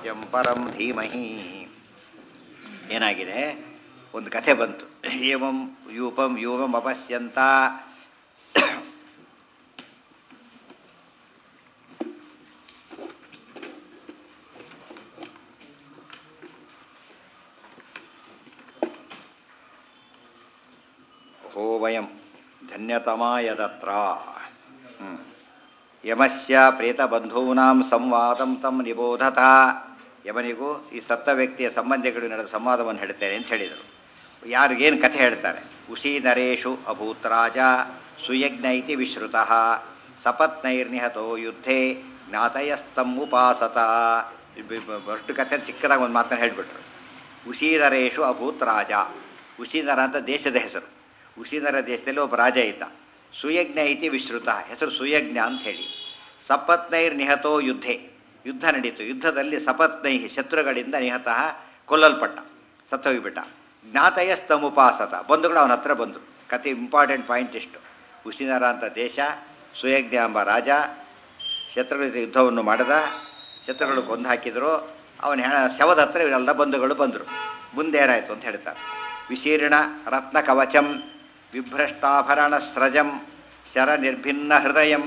ಸತ್ಯಂ ಪರಂ ಧೀಮಹಿ ಏನಾಗಿದೆ ಒಂದು ಕಥೆ ಬಂತು ಏವಂ ಯೂಪಂ ಯೂವಂ ಅಪಶ್ಯಂತ ಹೋ ವಯಂ ಧನ್ಯತಮಾ ಯದತ್ರ ಹ್ಮ್. ಯಮಸ್ಯ ಪ್ರೇತಬಂಧೂನಾಂ ಸಂವಾದಂ ತಂ ನಿಬೋಧತ ಯಮನಿಗೂ ಈ ಸತ್ತ ವ್ಯಕ್ತಿಯ ಸಂಬಂಧಿಗಳು ನಡೆದ ಸಂವಾದವನ್ನು ಹೇಳ್ತೇನೆ ಅಂತ ಹೇಳಿದರು ಯಾರಿಗೇನು ಕಥೆ ಹೇಳ್ತಾರೆ ಉಷಿ ನರೇಶು ಅಭೂತ್ ರಾಜ ಸುಯಜ್ಞ ಇತಿ ವಿಶ್ರುತಃ ಸಪತ್ನೈರ್ನಿಹತೋ ಯುದ್ಧೇ ಜ್ಞಾತಯಸ್ತಂ ಉಪಾಸತ ಅಷ್ಟು ಕಥೆ ಚಿಕ್ಕದಾಗಿ ಒಂದು ಮಾತನ್ನು ಹೇಳಿಬಿಟ್ರು ಉಶೀನರೇಶು ಅಭೂತ್ ರಾಜ ಉಶೀನರ ಅಂತ ದೇಶದ ಹೆಸರು ಉಶೀನರ ದೇಶದಲ್ಲಿ ಒಬ್ಬ ರಾಜ ಇದ್ದ ಸುಯಜ್ಞ ಇತಿ ವಿಶ್ರುತ ಹೆಸರು ಸುಯಜ್ಞ ಅಂತ ಹೇಳಿ ಸಪತ್ನೈರ್ ನಿಹತೋ ಯುದ್ಧೆ ಯುದ್ಧ ನಡೀತು ಯುದ್ಧದಲ್ಲಿ ಸಪತ್ನೈ ಶತ್ರುಗಳಿಂದ ನಿಹತಃ ಕೊಲ್ಲಲ್ಪಟ್ಟ ಸತ್ತೋಗಿಬಿಟ್ಟ ಜ್ಞಾತಯಸ್ತಮುಪಾಸತ ಬಂಧುಗಳು ಅವನ ಹತ್ರ ಬಂದರು ಕತೆ ಇಂಪಾರ್ಟೆಂಟ್ ಪಾಯಿಂಟ್ ಇಷ್ಟು ಉಶಿನರ ಅಂತ ದೇಶ ಸುಯಜ್ಞ ಎಂಬ ರಾಜ ಶತ್ರುಗಳ ಜೊತೆ ಯುದ್ಧವನ್ನು ಮಾಡಿದ ಶತ್ರುಗಳು ಕೊಂದು ಹಾಕಿದರು ಅವನ ಹೆಣ ಶವದ ಹತ್ರ ಇವರೆಲ್ಲ ಬಂಧುಗಳು ಬಂದರು ಮುಂದೆ ಏನಾಯಿತು ಅಂತ ಹೇಳ್ತಾರೆ ವಿಶೀರ್ಣ ರತ್ನ ಕವಚಂ ವಿಭ್ರಷ್ಟಾಭರಣ ಸ್ರಜಂ ಶರ ನಿರ್ಭಿನ್ನ ಹೃದಯಂ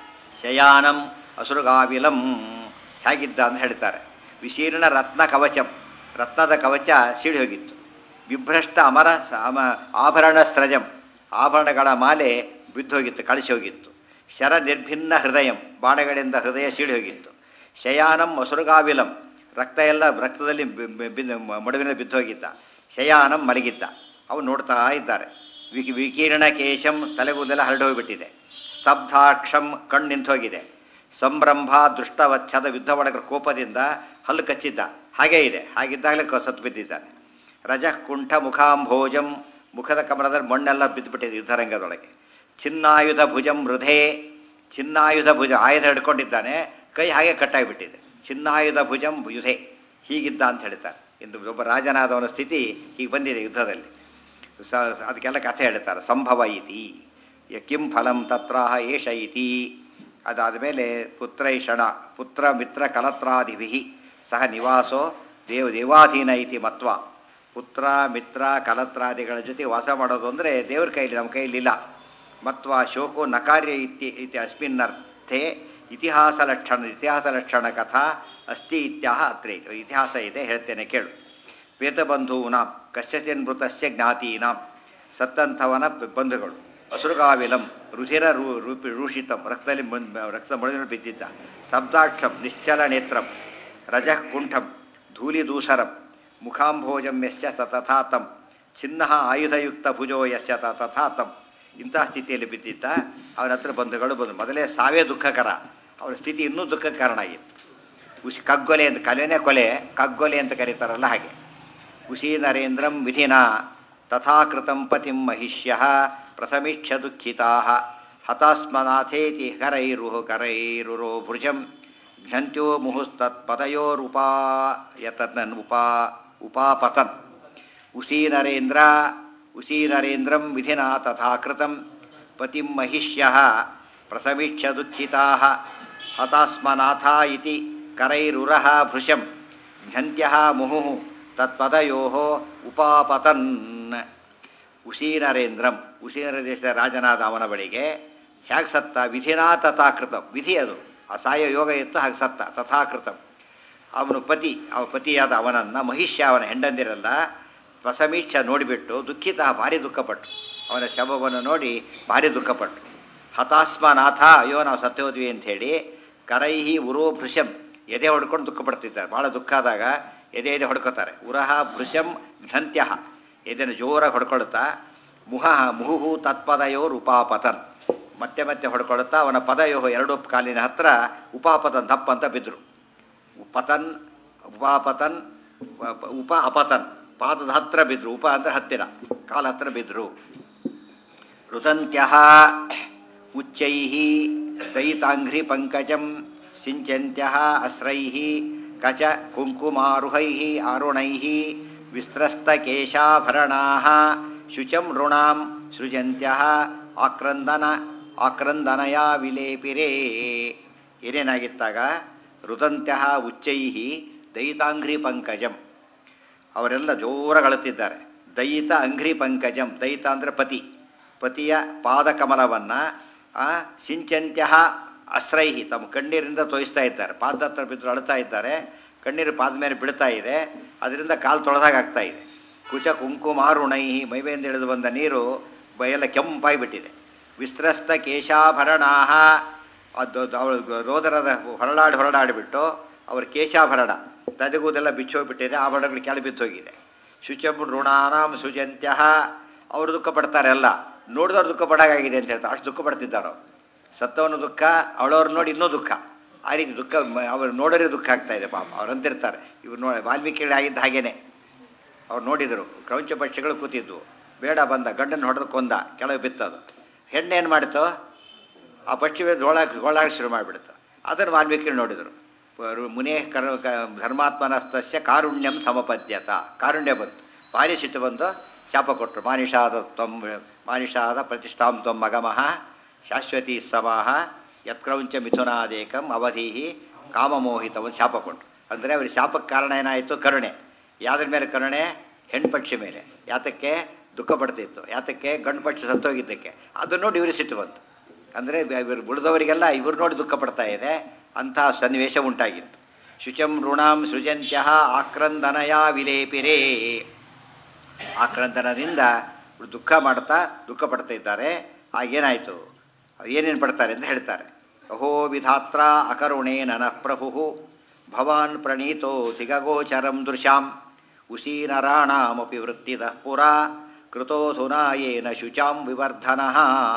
ಶಯಾನಂ ಅಸುರುಗಾವಿಲಂ ಹೇಗಿದ್ದ ಅಂತ ಹೇಳ್ತಾರೆ ವಿಶೀರ್ಣ ರತ್ನ ಕವಚಂ ರತ್ನದ ಕವಚ ಸೀಳಿ ಹೋಗಿತ್ತು ವಿಭ್ರಷ್ಟ ಅಮರ ಸ- ಅಮ ಆಭರಣ ಸ್ರಜಂ ಆಭರಣಗಳ ಮಾಲೆ ಬಿದ್ದೋಗಿತ್ತು ಕಳಿಸಿ ಹೋಗಿತ್ತು ಶರ ನಿರ್ಭಿನ್ನ ಹೃದಯಂ ಬಾಣಗಳಿಂದ ಹೃದಯ ಸೀಳಿ ಹೋಗಿತ್ತು ಶಯಾನಂ ಅಸುರುಗಾವಿಲಂ ರಕ್ತ ಎಲ್ಲ ರಕ್ತದಲ್ಲಿ ಬಿ- ಬಿ- ಬಿದ್ದು ಮಡುವಿನ ಬಿದ್ದೋಗಿದ್ದ ಶಯಾನಂ ಮಲಗಿದ್ದ ಅವು ನೋಡ್ತಾ ಇದ್ದಾರೆ ವಿಕಿ ವಿಕೀರ್ಣ ಕೇಶಂ ತಲೆಗೂದೆಲ್ಲ ಹರಡೋಗ್ಬಿಟ್ಟಿದೆ ಸ್ತಬ್ಧಾಕ್ಷಂ ಕಣ್ಣು ನಿಂತೋಗಿದೆ ಸಂಭ್ರಂಭ ದುಷ್ಟವಚ್ಛದ ಯುದ್ಧ ಒಳಗರ ಕೋಪದಿಂದ ಹಲ್ಲು ಕಚ್ಚಿದ್ದ ಹಾಗೇ ಇದೆ ಹಾಗಿದ್ದಾಗಲೇ ಕ- ಸತ್ತು ಬಿದ್ದಿದ್ದಾನೆ ರಜಃ ಕುಂಠ ಮುಖಾಂಭೋಜಂ ಮುಖದ ಕಮಲದಲ್ಲಿ ಮಣ್ಣೆಲ್ಲ ಬಿದ್ದುಬಿಟ್ಟಿದೆ ಯುದ್ಧರಂಗದೊಳಗೆ ಚಿನ್ನಾಯುಧ ಭುಜಂ ಹೃದಯ ಚಿನ್ನಾಯುಧ ಭುಜ ಆಯುಧ ಹಿಡ್ಕೊಂಡಿದ್ದಾನೆ ಕೈ ಹಾಗೆ ಕಟ್ಟಾಗಿಬಿಟ್ಟಿದೆ ಚಿನ್ನಾಯುಧ ಭುಜಂ ಯುಧೆ ಹೀಗಿದ್ದ ಅಂತ ಹೇಳ್ತಾರೆ ಇಂದು ಒಬ್ಬ ರಾಜನಾದವನ ಸ್ಥಿತಿ ಹೀಗೆ ಬಂದಿದೆ ಯುದ್ಧದಲ್ಲಿ ಸ ಅದಕ್ಕೆಲ್ಲ ಕಥೆ ಹೇಳ್ತಾರೆ ಸಂಭವ ಇತಿ ಯ ಕಿಂ ಫಲಂ ತತ್ರಾಹ ಏಷ ಇತಿ ಅದಾದ ಮೇಲೆ ಪುತ್ರೈಷಣ ಪುತ್ರ ಮಿತ್ರ ಕಲತ್ರಾದಿಭಿ ಸಹ ನಿವಾಸೋ ದೇವ ದೇವಾಧೀನ ಇತಿ ಮತ್ವ ಪುತ್ರ ಮಿತ್ರ ಕಲತ್ರಾದಿಗಳ ಜೊತೆ ವಾಸ ಮಾಡೋದು ಅಂದರೆ ದೇವ್ರ ಕೈಲಿ ನಮ್ಮ ಕೈಲಿಲ್ಲ ಮತ್ವ ಶೋಕೋ ನಕಾರ್ಯ ಇತಿ ಇತಿ ಅಸ್ಮಿನ್ನರ್ಥೆ ಇತಿಹಾಸ ಲಕ್ಷಣ ಇತಿಹಾಸ ಲಕ್ಷಣ ಕಥಾ ಅಸ್ತಿ ಇತ್ಯಾಹ ಅತ್ರೆ ಇತಿಹಾಸ ಇದೆ ಹೇಳ್ತೇನೆ ಕೇಳು ವೇತಬಂಧೂನಾಂ ಕಶ್ಯಚಿನ್ ಮೃತಸ್ಯ ಜ್ಞಾತೀನಾಂ ಸತ್ತಂಥವನ ಬಂಧುಗಳು ಅಸುರುಗಾವಿಲಂ ರುಧಿರ ರೂ ರೂಪಿ ರೂಷಿತಂ ರಕ್ತದಲ್ಲಿ ಮುನ್- ರಕ್ತ ಮೊಳಗಿನ ಬಿದ್ದಿದ್ದ ಸ್ತಬ್ಧಾಕ್ಷಂ ನಿಶ್ಚಲ ನೇತ್ರಂ ರಜಃ ಕುಂಠಂ ಧೂಳಿದೂಸರಂ ಮುಖಾಂಭೋಜಂ ಯಶ್ಚ ಸತಥಾತಂ ಚಿನ್ನ ಆಯುಧಯುಕ್ತ ಭುಜೋ ಯಶ್ಚ ತಥಾತಂ ಇಂತಹ ಸ್ಥಿತಿಯಲ್ಲಿ ಬಿದ್ದಿದ್ದ ಅವನ ಹತ್ರ ಬಂಧುಗಳು ಬಂದು ಮೊದಲೇ ಸಾವೇ ದುಃಖಕರ ಅವನ ಸ್ಥಿತಿ ಇನ್ನೂ ದುಃಖಕ್ಕೆ ಕಾರಣ ಆಗಿತ್ತು ಉಶಿ ಕಗ್ಗೊಲೆ ಅಂತ ಕಲೆನೇ ಕೊಲೆ ಕಗ್ಗೊಲೆ ಅಂತ ಕರೀತಾರಲ್ಲ ಹಾಗೆ ಉಶಿ ನರೇಂದ್ರಂ ವಿಧಿನ ತಥಾಕೃತಂ ಪತಿಂ ಮಹಿಷ್ಯ ಪ್ರಸಮೀಕ್ಷ್ಯ ದುಃಖಿತಾ ಹತಾಸ್ಮನಾಥೇತಿ ಕರೈರು ಕರೈರುರೋ ಭುಜಂ ಘ್ನಂತ್ಯೋ ಮುಹುಸ್ತತ್ಪದಯೋರುಪಾಯತನ್ ಉಪಾ ಉಪಾಪತನ್ ಉಶಿ ನರೇಂದ್ರ ಉಶಿ ನರೇಂದ್ರಂ ವಿಧಿನ ತಥಾಕೃತಂ ಪತಿಂ ಮಹಿಷ್ಯ ಪ್ರಸಮೀಕ್ಷ್ಯ ದುಃಖಿತಾ ಹತಾಸ್ಮನಾಥ ಇತಿ ಕರೈರುರಃ ಭೃಶಂ ಘಂತ್ಯ ಮುಹು ತತ್ಪದಯೋ ಉಪಾಪತನ್ ಉಶೀನರೇಂದ್ರಂ ಉಶೀನರ ದೇಶದ ರಾಜನಾದ ಅವನ ಬಳಿಗೆ ಹೇಗೆ ಸತ್ತ ವಿಧಿನಾ ತಥಾಕೃತಂ ವಿಧಿ ಅದು ಆ ಸಾಯ ಯೋಗ ಇತ್ತು ಹಾಗೆ ಸತ್ತ ತಥಾಕೃತಂ ಅವನು ಪತಿ ಅವ ಪತಿಯಾದ ಅವನನ್ನು ಮಹಿಷ್ಯ ಅವನ ಹೆಂಡಂದಿರಲ್ಲ ಪ್ರಸಮೀಕ್ಷ ನೋಡಿಬಿಟ್ಟು ದುಃಖಿತ ಭಾರಿ ದುಃಖಪಟ್ಟು ಅವನ ಶವವನ್ನು ನೋಡಿ ಭಾರಿ ದುಃಖಪಟ್ಟು ಹತಾಸ್ಮನಾಥ ಅಯ್ಯೋ ನಾವು ಸತ್ತೇ ಹೋದ್ವಿ ಅಂಥೇಳಿ ಕರೈಹಿ ಉರೋ ಭೃಶಂ ಎದೆ ಹೊಡ್ಕೊಂಡು ದುಃಖ ಪಡ್ತಿದ್ದಾರೆ ಭಾಳ ದುಃಖ ಆದಾಗ ಎದೆ ಎದೆ ಹೊಡ್ಕೋತಾರೆ ಉರಹ ಭೃಶಂ ಘಂತ್ಯ ಎದೆನ ಜೋರಾಗಿ ಹೊಡ್ಕೊಳ್ತಾ ಮುಹ ಮುಹುಹು ತತ್ಪದಯೋರ್ ಉಪಾಪತನ್ ಮತ್ತೆ ಮತ್ತೆ ಹೊಡ್ಕೊಳ್ತಾ ಅವನ ಪದಯೋ ಎರಡು ಕಾಲಿನ ಹತ್ರ ಉಪಾಪತನ್ ದಪ್ಪ ಅಂತ ಬಿದ್ದರು ಪತನ್ ಉಪಾಪತನ್ ಉಪ- ಉಪ ಅಪತನ್ ಪಾದದ ಹತ್ರ ಬಿದ್ದರು ಉಪ ಅಂದರೆ ಹತ್ತಿರ ಕಾಲ ಹತ್ರ ಬಿದ್ದರು ರುದಂತ್ಯ ಉಚ್ಚೈ ದಯಿತಾಂಘ್ರಿ ಪಂಕಜಂ ಸಿಂಚಂತ್ಯ ಅಸ್ರೈ ಕಚ ಕುಂಕುಮಾರುಹೈ ಆರುಣೈ ವಿಸ್ತ್ರಸ್ತಕೇಶಾಭರಣಾ ಶುಚಂ ಋಣಾಂ ಸೃಜಂತ್ಯ ಆಕ್ರಂದನ ಆಕ್ರಂದನಯ ವಿಲೇಪಿರೇ ಏನೇನಾಗಿತ್ತಾಗ ರುದಂತ್ಯ ಉಚ್ಚೈ ದಯಿತಾಂಘ್ರಿ ಪಂಕಜಂ ಅವರೆಲ್ಲ ಜೋರಗಳುತ್ತಿದ್ದಾರೆ ದಯಿತ ಅಂಘ್ರಿ ಪಂಕಜಂ ದಯಿತ ಅಂದರೆ ಪತಿ ಪತಿಯ ಪಾದಕಮಲವನ್ನು ಸಿಂಚಂತ್ಯ ಅಸ್ರೈಹಿ ತಮ್ಮ ಕಣ್ಣೀರಿಂದ ತೋಯಿಸ್ತಾ ಇದ್ದಾರೆ ಪಾದ ಹತ್ರ ಬಿದ್ದು ಅಳ್ತಾ ಇದ್ದಾರೆ ಕಣ್ಣೀರು ಪಾದ ಮೇಲೆ ಬೀಳ್ತಾ ಇದೆ ಅದರಿಂದ ಕಾಲು ತೊಳೆದಾಗ ಆಗ್ತಾ ಇದೆ ಕುಚ ಕುಂಕುಮಾರುಣೈಹಿ ಮೈಮೇಂದ ಇಳಿದು ಬಂದ ನೀರು ಬಯೆಲ್ಲ ಕೆಂಪಾಗಿ ಬಿಟ್ಟಿದೆ ವಿಸ್ತ್ರಸ್ತ ಕೇಶಾಭರಣಾಹ ಅದು ಅವಳು ರೋದರದ ಹೊರಳಾಡಿ ಹೊರಡಾಡಿಬಿಟ್ಟು ಅವ್ರ ಕೇಶಾಭರಣ ತದೆಗೂದೆಲ್ಲ ಬಿಚ್ಚೋಗ್ಬಿಟ್ಟಿದೆ ಆಭರಣಗಳು ಕೆಳ ಬಿದ್ದೋಗಿದೆ ಶುಚಂ ಋಣಾನಾಂ ಸುಜಂತ್ಯ ಅವರು ದುಃಖ ಪಡ್ತಾರೆ ಅಲ್ಲ ನೋಡಿದವ್ರು ದುಃಖ ಪಡಾಗಿದೆ ಅಂತ ಹೇಳ್ತಾರೆ ಅಷ್ಟು ದುಃಖ ಪಡ್ತಿದ್ದಾರೋ ಸತ್ತವನು ದುಃಖ ಅವಳವ್ರು ನೋಡಿ ಇನ್ನೂ ದುಃಖ ಆ ರೀತಿ ದುಃಖ ಮ- ಅವ್ರು ನೋಡೋರೇ ದುಃಖ ಆಗ್ತಾ ಇದೆ ಪಾಪ ಅವ್ರು ಅಂತಿರ್ತಾರೆ ಇವ್ರು ನೋಡಿ ವಾಲ್ಮೀಕಿ ಆಗಿದ್ದ ಹಾಗೇನೆ ಅವ್ರು ನೋಡಿದರು ಕ್ರೌಂಚ ಪಕ್ಷಿಗಳು ಕೂತಿದ್ವು ಬೇಡ ಬಂದ ಗಂಡನ ಹೊಡೆದು ಕೊಂದ ಕೆಳಗೆ ಬಿತ್ತದು ಹೆಣ್ಣೇನು ಮಾಡಿತು ಆ ಪಕ್ಷಿ ಗೋಳಾಗ ಗೋಳಾಗ ಶುರು ಮಾಡಿಬಿಡ್ತು ಅದನ್ನು ವಾಲ್ಮೀಕಿ ನೋಡಿದರು ರು- ಮುನೇ ಕರ್ ಕ- ಧರ್ಮಾತ್ಮನಸ್ತಸ್ಯ ಕಾರುಣ್ಯಂ ಸಮಪದ್ಯತ ಕಾರುಣ್ಯ ಬಂತು ಭಾರಿ ಸಿಟ್ಟು ಬಂದು ಶಾಪ ಕೊಟ್ಟರು ಮಾನಿಷಾದ ತ್ವಂ ಮಾನಿಷಾದ ಪ್ರತಿಷ್ಠಾಂ ತ್ವಂ ಮಗಮಃ ಶಾಶ್ವತಿ ಸಮಾಹ ಯತ್ಕ್ರೌಂಚ ಮಿಥುನಾದೇಕಂ ಅವಧೀಹಿ ಕಾಮಮೋಹಿತವನ್ನು ಶಾಪ ಕೊಟ್ಟರು ಅಂದರೆ ಅವ್ರ ಶಾಪಕ್ಕೆ ಕಾರಣ ಏನಾಯಿತು ಕರುಣೆ ಯಾವ್ದ್ರ ಮೇಲೆ ಕರುಣೆ ಹೆಣ್ಣು ಪಕ್ಷಿ ಮೇಲೆ ಯಾತಕ್ಕೆ ದುಃಖ ಪಡ್ತಿತ್ತು ಯಾತಕ್ಕೆ ಗಂಡು ಪಕ್ಷಿ ಸತ್ತೋಗಿದ್ದಕ್ಕೆ ಅದನ್ನು ನೋಡಿ ಇವರು ಸಿಟ್ಟು ಬಂತು ಅಂದರೆ ಇವರು ಉಳಿದವರಿಗೆಲ್ಲ ಇವ್ರು ನೋಡಿ ದುಃಖ ಪಡ್ತಾ ಇದೆ ಅಂತಹ ಸನ್ನಿವೇಶ ಉಂಟಾಗಿತ್ತು ಶುಚಂ ಋಣಾಂ ಸೃಜಂತ್ಯ ಆಕ್ರಂದನಯ ವಿಲೇಪಿರೇ ಆಕ್ರಂದನದಿಂದ ಇವ್ರು ದುಃಖ ಮಾಡ್ತಾ ದುಃಖ ಪಡ್ತಾ ಇದ್ದಾರೆ ಆಗೇನಾಯಿತು ಏನೇನು ಪಡ್ತಾರೆ ಅಂತ ಹೇಳ್ತಾರೆ ಅಹೋ ವಿಧಾತ್ರ ಅಕರುಣೇ ನನಃ ಪ್ರಭು ಭವಾನ್ ಪ್ರಣೀತೋ ತಿಗಗೋಚರಂ ದೃಶಾಂ ಉಸೀನರಾಣಾಮಪಿ ವೃತ್ತಿದಃ ಪುರಾ ಕೃತೋಧುನಾ ಯೇನ ಶುಚಾಂ ವಿವರ್ಧನಃ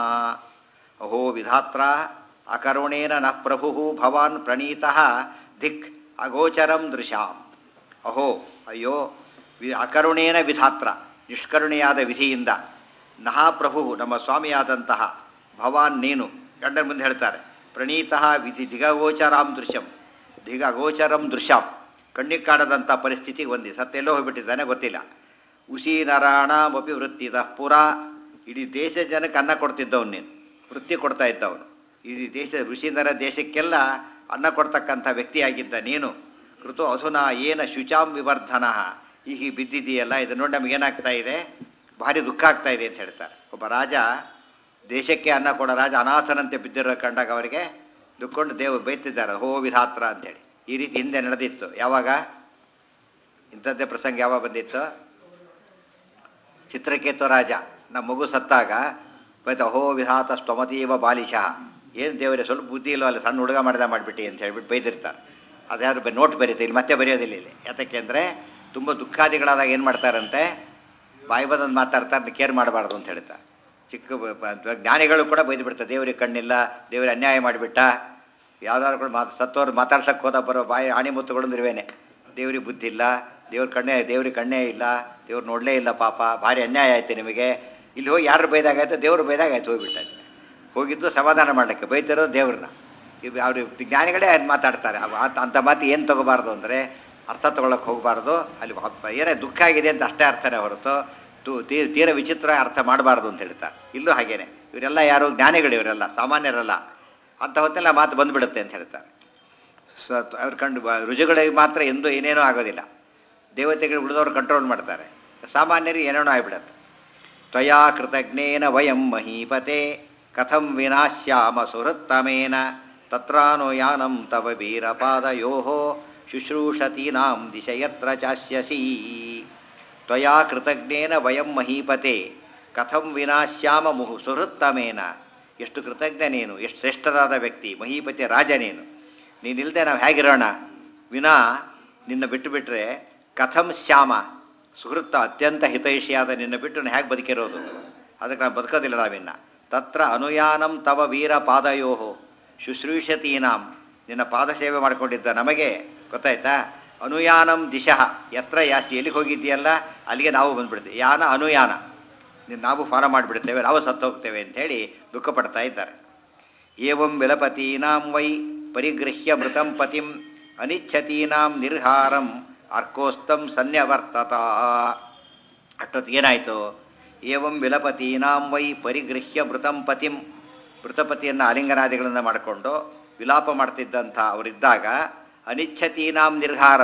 ಅಹೋ ವಿಧಾತ್ರ ಅಕರುಣೇನ ನಃ ಪ್ರಭು ಭವಾನ್ ಪ್ರಣೀತಃ ಧಿಕ್ ಅಗೋಚರಂ ದೃಶಾಂ ಅಹೋ ಅಯ್ಯೋ ವಿ ಅಕರುಣೇನ ವಿಧಾತ್ರ ನಿಷ್ಕರುಣೆಯಾದ ವಿಧಿಯಿಂದ ನಹಾ ಪ್ರಭು ನಮ್ಮ ಸ್ವಾಮಿಯಾದಂತಹ ಭವಾನ್ ನೀನು ಗಂಡನ ಮುಂದೆ ಹೇಳ್ತಾರೆ ಪ್ರಣೀತಃ ವಿಧಿ ದಿಗಗೋಚರಾಂ ದೃಶ್ಯಂ ದಿಗಗೋಚರಂ ದೃಶ್ಯಾಂ ಕಣ್ಣಿಗೆ ಕಾಣದಂಥ ಪರಿಸ್ಥಿತಿಗೆ ಬಂದಿ ಸತ್ತೆಲ್ಲೋ ಹೋಗ್ಬಿಟ್ಟಿದ್ದಾನೆ ಗೊತ್ತಿಲ್ಲ ಉಸಿ ನರಾಣಾಮಪಿ ವೃತ್ತಿದ ಪುರ ಇಡೀ ದೇಶ ಜನಕ್ಕೆ ಅನ್ನ ಕೊಡ್ತಿದ್ದವನು ನೀನು ವೃತ್ತಿ ಕೊಡ್ತಾ ಇದ್ದವನು ಇಡೀ ದೇಶ ಋಷಿನರ ದೇಶಕ್ಕೆಲ್ಲ ಅನ್ನ ಕೊಡ್ತಕ್ಕಂಥ ವ್ಯಕ್ತಿಯಾಗಿದ್ದ ನೀನು ಕೃತು ಅಧುನಾ ಏನ ಶುಚಾಂ ವಿವರ್ಧನ ಈಗ ಬಿದ್ದಿದೆಯಲ್ಲ ಇದು ನೋಡಿ ನಮ್ಗೆ ಏನಾಗ್ತಾ ಇದೆ ಭಾರಿ ದುಃಖ ಆಗ್ತಾ ಇದೆ ಅಂತ ಹೇಳ್ತಾರೆ ಒಬ್ಬ ರಾಜ ದೇಶಕ್ಕೆ ಅನ್ನ ಕೊಡೋ ರಾಜ ಅನಾಥನಂತೆ ಬಿದ್ದಿರೋ ಕಂಡಾಗ ಅವರಿಗೆ ದುಃಖಕೊಂಡು ದೇವರು ಬೈತಿದ್ದಾರೆ ಹೋ ವಿಧಾತ್ರ ಅಂತೇಳಿ ಈ ರೀತಿ ಹಿಂದೆ ನಡೆದಿತ್ತು ಯಾವಾಗ ಇಂಥದ್ದೇ ಪ್ರಸಂಗ ಯಾವಾಗ ಬಂದಿತ್ತು ಚಿತ್ರಕೇತು ರಾಜ ನಮ್ಮ ಮಗು ಸತ್ತಾಗ ಬೈತ ಹೋ ವಿಧಾತ ಸ್ತಮತೀವ ಬಾಲಿಶಃ ಏನು ದೇವರೇ ಸ್ವಲ್ಪ ಬುದ್ಧಿ ಇಲ್ಲೋ ಅಲ್ಲಿ ಸಣ್ಣ ಹುಡುಗ ಮಾಡ್ದ ಮಾಡಿಬಿಟ್ಟು ಅಂತ ಹೇಳ್ಬಿಟ್ಟು ಬೈದಿರ್ತಾರೆ ಅದ್ಯಾರು ಬ ನೋಟ್ ಬರೀತೆ ಇಲ್ಲಿ ಮತ್ತೆ ಬರೆಯೋದಿಲ್ಲ ಇಲ್ಲಿ ಯಾತಕ್ಕೆ ಅಂದರೆ ತುಂಬ ದುಃಖಾದಿಗಳಾದಾಗ ಏನು ಮಾಡ್ತಾರಂತೆ ಬಾಯಿ ಬಂದಂದು ಮಾತಾಡ್ತಾರೆ ಕೇರ್ ಮಾಡಬಾರ್ದು ಅಂತ ಹೇಳ್ತಾರೆ ಚಿಕ್ಕ ಬ- ಬ- ಜ್ಞಾನಿಗಳು ಕೂಡ ಬೈದು ಬಿಡ್ತಾರೆ ದೇವ್ರಿಗೆ ಕಣ್ಣಿಲ್ಲ ದೇವ್ರಿಗೆ ಅನ್ಯಾಯ ಮಾಡಿಬಿಟ್ಟ ಯಾವ್ದಾದ್ರು ಕೂಡ ಮಾತು ಸತ್ತೋರು ಮಾತಾಡ್ಸಕ್ಕೆ ಹೋದ ಬರೋ ಬಾಯಿ ಆಣಿ ಮುತ್ತುಗಳು ಇರುವೇನೆ ದೇವ್ರಿಗೆ ಬುದ್ಧಿ ಇಲ್ಲ ದೇವ್ರ ಕಣ್ಣೇ ದೇವ್ರಿಗೆ ಕಣ್ಣೇ ಇಲ್ಲ ದೇವ್ರು ನೋಡಲೇ ಇಲ್ಲ ಪಾಪ ಭಾರಿ ಅನ್ಯಾಯ ಆಯ್ತು ನಿಮಗೆ ಇಲ್ಲಿ ಹೋಗಿ ಯಾರು ಬೈದಾಗಾಯ್ತು ದೇವ್ರು ಬೈದಾಗಾಯ್ತು ಹೋಗ್ಬಿಟ್ಟಾರೆ ಹೋಗಿದ್ದು ಸಮಾಧಾನ ಮಾಡಲಿಕ್ಕೆ ಬೈತಿರೋ ದೇವ್ರನ್ನ ಇವ್ ಅವ್ರು ಜ್ಞಾನಿಗಳೇ ಅದ್ ಮಾತಾಡ್ತಾರೆ ಅವ್ ಆತ್- ಅಂಥ ಮಾತು ಏನು ತಗೋಬಾರ್ದು ಅಂದರೆ ಅರ್ಥ ತಗೊಳಕ್ಕೆ ಹೋಗಬಾರ್ದು ಅಲ್ಲಿ ವ- ಏನೇ ದುಃಖ ಆಗಿದೆ ಅಂತ ಅಷ್ಟೇ ಅರ್ಥನೇ ಹೊರತು ತು ತೀ- ತೀರ ವಿಚಿತ್ರ ಅರ್ಥ ಮಾಡಬಾರ್ದು ಅಂತ ಹೇಳ್ತಾರೆ ಇಲ್ಲೂ ಹಾಗೇನೆ ಇವರೆಲ್ಲ ಯಾರು ಜ್ಞಾನಿಗಳು ಇವರೆಲ್ಲ ಸಾಮಾನ್ಯರಲ್ಲ ಅಂಥ ಹೊತ್ತೆಲ್ಲ ಮಾತು ಬಂದುಬಿಡುತ್ತೆ ಅಂತ ಹೇಳ್ತಾರೆ ಸೊ ಅವ್ರು ಕಂಡು ಬ- ರುಜುಗಳಿಗೆ ಮಾತ್ರ ಎಂದೂ ಏನೇನೂ ಆಗೋದಿಲ್ಲ ದೇವತೆಗಳು ಉಳಿದವ್ರು ಕಂಟ್ರೋಲ್ ಮಾಡ್ತಾರೆ ಸಾಮಾನ್ಯರಿಗೆ ಏನೇನೋ ಆಗಿಬಿಡತ್ತೆ ತ್ವಯಾ ಕೃತಜ್ಞೇನ ವಯಂ ಮಹೀಪತೆ ಕಥಂ ವಿನಾಶ್ಯಾಮ ಸುಹೃತ್ತಮೇನ ತತ್ರಾನು ಯಾನಂ ತವ ವೀರಪಾದಯೋ ಶುಶ್ರೂಷತೀನಾಂ ದಿಶಯತ್ರ ಚಾಸ್ಯಸಿ ತ್ವಯಾ ಕೃತಜ್ಞೇನ ವಯಂ ಮಹೀಪತೆ ಕಥಂ ವಿನಾಶ್ಯಾಮ ಮುಹು ಸುಹೃತ್ತಮೇನ ಎಷ್ಟು ಕೃತಜ್ಞ ನೀನು ಎಷ್ಟು ಶ್ರೇಷ್ಠರಾದ ವ್ಯಕ್ತಿ ಮಹೀಪತಿ ರಾಜ ನೀನು ನೀನಿಲ್ಲದೆ ನಾವು ಹೇಗಿರೋಣ ವಿನಾ ನಿನ್ನ ಬಿಟ್ಟು ಬಿಟ್ಟರೆ ಕಥಂ ಶ್ಯಾಮ ಸುಹೃತ್ತ ಅತ್ಯಂತ ಹಿತೈಷಿಯಾದ ನಿನ್ನ ಬಿಟ್ಟು ನಾನು ಹೇಗೆ ಬದುಕಿರೋದು ಅದಕ್ಕೆ ನಾವು ಬದುಕೋದಿಲ್ಲ ನಾವಿನ್ನ ತತ್ರ ಅನುಯಾನಂ ತವ ವೀರ ಪಾದಯೋ ಶುಶ್ರೂಷತೀನಾಂ ನಿನ್ನ ಪಾದ ಸೇವೆ ಮಾಡಿಕೊಂಡಿದ್ದ ನಮಗೆ ಗೊತ್ತಾಯ್ತಾ ಅನುಯಾನಂ ದಿಶಃ ಎತ್ರ ಯಾಸ್ತಿ ಎಲ್ಲಿಗೆ ಹೋಗಿದ್ದೀಯಲ್ಲ ಅಲ್ಲಿಗೆ ನಾವು ಬಂದ್ಬಿಡ್ತೀವಿ ಯಾನ ಅನುಯಾನ ನಿನ್ನ ನಾವು ಫಾಲೋ ಮಾಡಿಬಿಡ್ತೇವೆ ನಾವು ಸತ್ತು ಹೋಗ್ತೇವೆ ಅಂಥೇಳಿ ದುಃಖ ಪಡ್ತಾ ಇದ್ದಾರೆ ಏವಂ ವಿಲಪತೀನಾಂ ವೈ ಪರಿಗೃಹ್ಯ ಮೃತಂ ಪತಿಂ ಅನಿಚ್ಛತೀನಾಂ ನಿರ್ಹಾರಂ ಅರ್ಕೋಸ್ತಂ ಸನ್ಯವರ್ತತ ಅಷ್ಟೊತ್ತಿಗೆ ಏನಾಯಿತು ಏವಂ ವಿಲಪತೀನಾಂ ವೈ ಪರಿಗೃಹ್ಯ ಮೃತಂ ಪತಿಂ ಮೃತಪತಿಯನ್ನು ಆಲಿಂಗನಾದಿಗಳನ್ನು ಮಾಡಿಕೊಂಡು ವಿಲಾಪ ಮಾಡ್ತಿದ್ದಂಥ ಅವರಿದ್ದಾಗ ಅನಿಚ್ಛತೀನಾಂ ನಿರ್ಹಾರಂ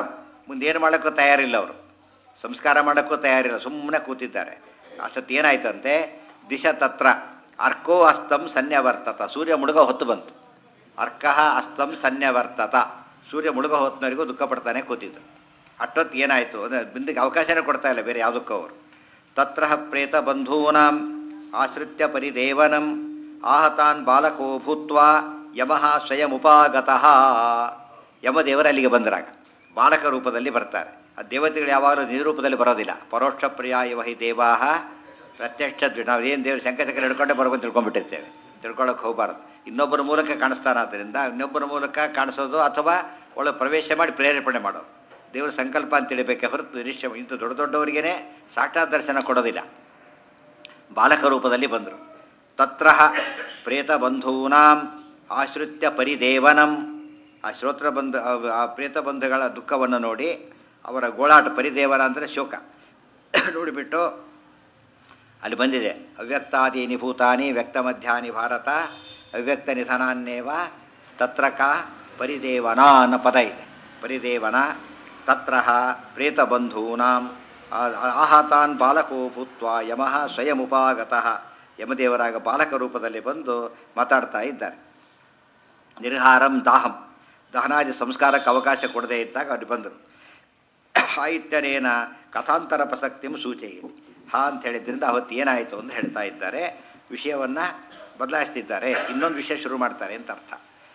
ಮುಂದೇನು ಮಾಡೋಕ್ಕೂ ತಯಾರಿಲ್ಲ ಅವರು ಸಂಸ್ಕಾರ ಮಾಡೋಕ್ಕೂ ತಯಾರಿಲ್ಲ ಸುಮ್ಮನೆ ಕೂತಿದ್ದಾರೆ ಅಷ್ಟೊತ್ತು ಏನಾಯ್ತಂತೆ ದಿಶ ತತ್ರ ಅರ್ಕೋ ಅಸ್ತಂ ಸನ್ಯವರ್ತತ ಸೂರ್ಯ ಮುಳುಗ ಹೊತ್ತು ಬಂತು ಅರ್ಕಃ ಅಸ್ತಂ ಸನ್ಯವರ್ತತ ಸೂರ್ಯ ಮುಳುಗ ಹೊತ್ತಿನವರಿಗೂ ದುಃಖ ಪಡ್ತಾನೆ ಕೂತಿದ್ದು ಅಷ್ಟೊತ್ತು ಏನಾಯಿತು ಅಂದರೆ ಬಿಂದಿಗೆ ಅವಕಾಶನೇ ಕೊಡ್ತಾ ಇಲ್ಲ ಬೇರೆ ಯಾವುದಕ್ಕೂ ಅವರು ತತ್ರ ಪ್ರೇತ ಬಂಧೂನಾಂ ಆಶ್ರಿತ್ಯ ಪರಿದೇವನಂ ಆಹತಾನ್ ಬಾಲಕೋ ಭೂತ್ವ ಯಮಃ ಸ್ವಯಂ ಉಪಾಗತಃ ಯಮದೇವರು ಅಲ್ಲಿಗೆ ಬಂದರಾಗ ಬಾಲಕ ರೂಪದಲ್ಲಿ ಬರ್ತಾರೆ ಆ ದೇವತೆಗಳು ಯಾವಾಗಲೂ ನಿಜ ರೂಪದಲ್ಲಿ ಬರೋದಿಲ್ಲ ಪರೋಕ್ಷ ಪ್ರಿಯ ಇವ ಹಿ ದೇವಾಹ ಪ್ರತ್ಯಕ್ಷ ದ್ವಿ- ನಾವು ಏನು ದೇವರು ಶಂಕಚಕ್ರ ಹಿಡ್ಕೊಂಡೆ ಬರ್ಕೊಂಡು ತಿಳ್ಕೊಂಡ್ಬಿಟ್ಟಿರ್ತೇವೆ ತಿಳ್ಕೊಳ್ಳೋಕೆ ಹೋಗಬಾರ್ದು ಇನ್ನೊಬ್ಬರ ಮೂಲಕ ಕಾಣಿಸ್ತಾನಾದ್ದರಿಂದ ಇನ್ನೊಬ್ಬರ ಮೂಲಕ ಕಾಣಿಸೋದು ಅಥವಾ ಒಳಗೆ ಪ್ರವೇಶ ಮಾಡಿ ಪ್ರೇರೇಪಣೆ ಮಾಡೋದು ದೇವರ ಸಂಕಲ್ಪ ಅಂತ ತಿಳಿಬೇಕೆ ಹೊರತು ನಿರೀಕ್ಷೆ ಇಂಥ ದೊಡ್ಡ ದೊಡ್ಡವರಿಗೇ ಸಾಕ್ಷಾತ್ ದರ್ಶನ ಕೊಡೋದಿಲ್ಲ ಬಾಲಕ ರೂಪದಲ್ಲಿ ಬಂದರು ತತ್ರ ಪ್ರೇತ ಬಂಧೂನಾಂ ಆಶ್ರಿತ್ಯ ಪರಿದೇವನಂ ಆ ಶ್ರೋತ್ರ ಬಂಧ ಆ- ಆ ಪ್ರೇತ ಬಂಧುಗಳ ದುಃಖವನ್ನು ನೋಡಿ ಅವರ ಗೋಳಾಟ ಪರಿದೇವನ ಅಂದರೆ ಶೋಕ ನೋಡಿಬಿಟ್ಟು ಅಲ್ಲಿ ಬಂದಿದೆ ಅವ್ಯಕ್ತಾದೀನಿ ಭೂತಾನಿ ವ್ಯಕ್ತ ಮಧ್ಯಾನಿ ಭಾರತ ಅವ್ಯಕ್ತ ನಿಧನಾನ್ನೇವ ತತ್ರ ಕ ಪರಿದೇವನ ಅನ್ನೋ ಪದ ಇದೆ ಪರಿದೇವನ ತತ್ರ ಪ್ರೇತ ಬಂಧೂನಾಂ ಆ- ಆಹತಾನ್ ಬಾಲಕೋ ಭೂತ್ವ ಯಮಃ ಸ್ವಯಂ ಉಪಾಗತಃ ಯಮದೇವರಾಗ ಬಾಲಕ ರೂಪದಲ್ಲಿ ಬಂದು ಮಾತಾಡ್ತಾ ಇದ್ದಾರೆ ನಿರ್ಹಾರಂ ದಾಹಂ ದಹನಾದಿ ಸಂಸ್ಕಾರಕ್ಕೆ ಅವಕಾಶ ಕೊಡದೇ ಇದ್ದಾಗ ಅವ್ರು ಬಂದರು ಸಾಹಿತ್ಯನೇನ ಕಥಾಂತರ ಪ್ರಸಕ್ತಿಂ ಸೂಚಯಿತು ಹಾ ಅಂತ ಹೇಳಿದ್ರಿಂದ ಅವತ್ತು ಏನಾಯಿತು ಅಂತ ಹೇಳ್ತಾ ಇದ್ದಾರೆ ವಿಷಯವನ್ನು ಬದಲಾಯಿಸ್ತಿದ್ದಾರೆ ಇನ್ನೊಂದು ವಿಷಯ ಶುರು ಮಾಡ್ತಾರೆ ಅಂತ ಅರ್ಥ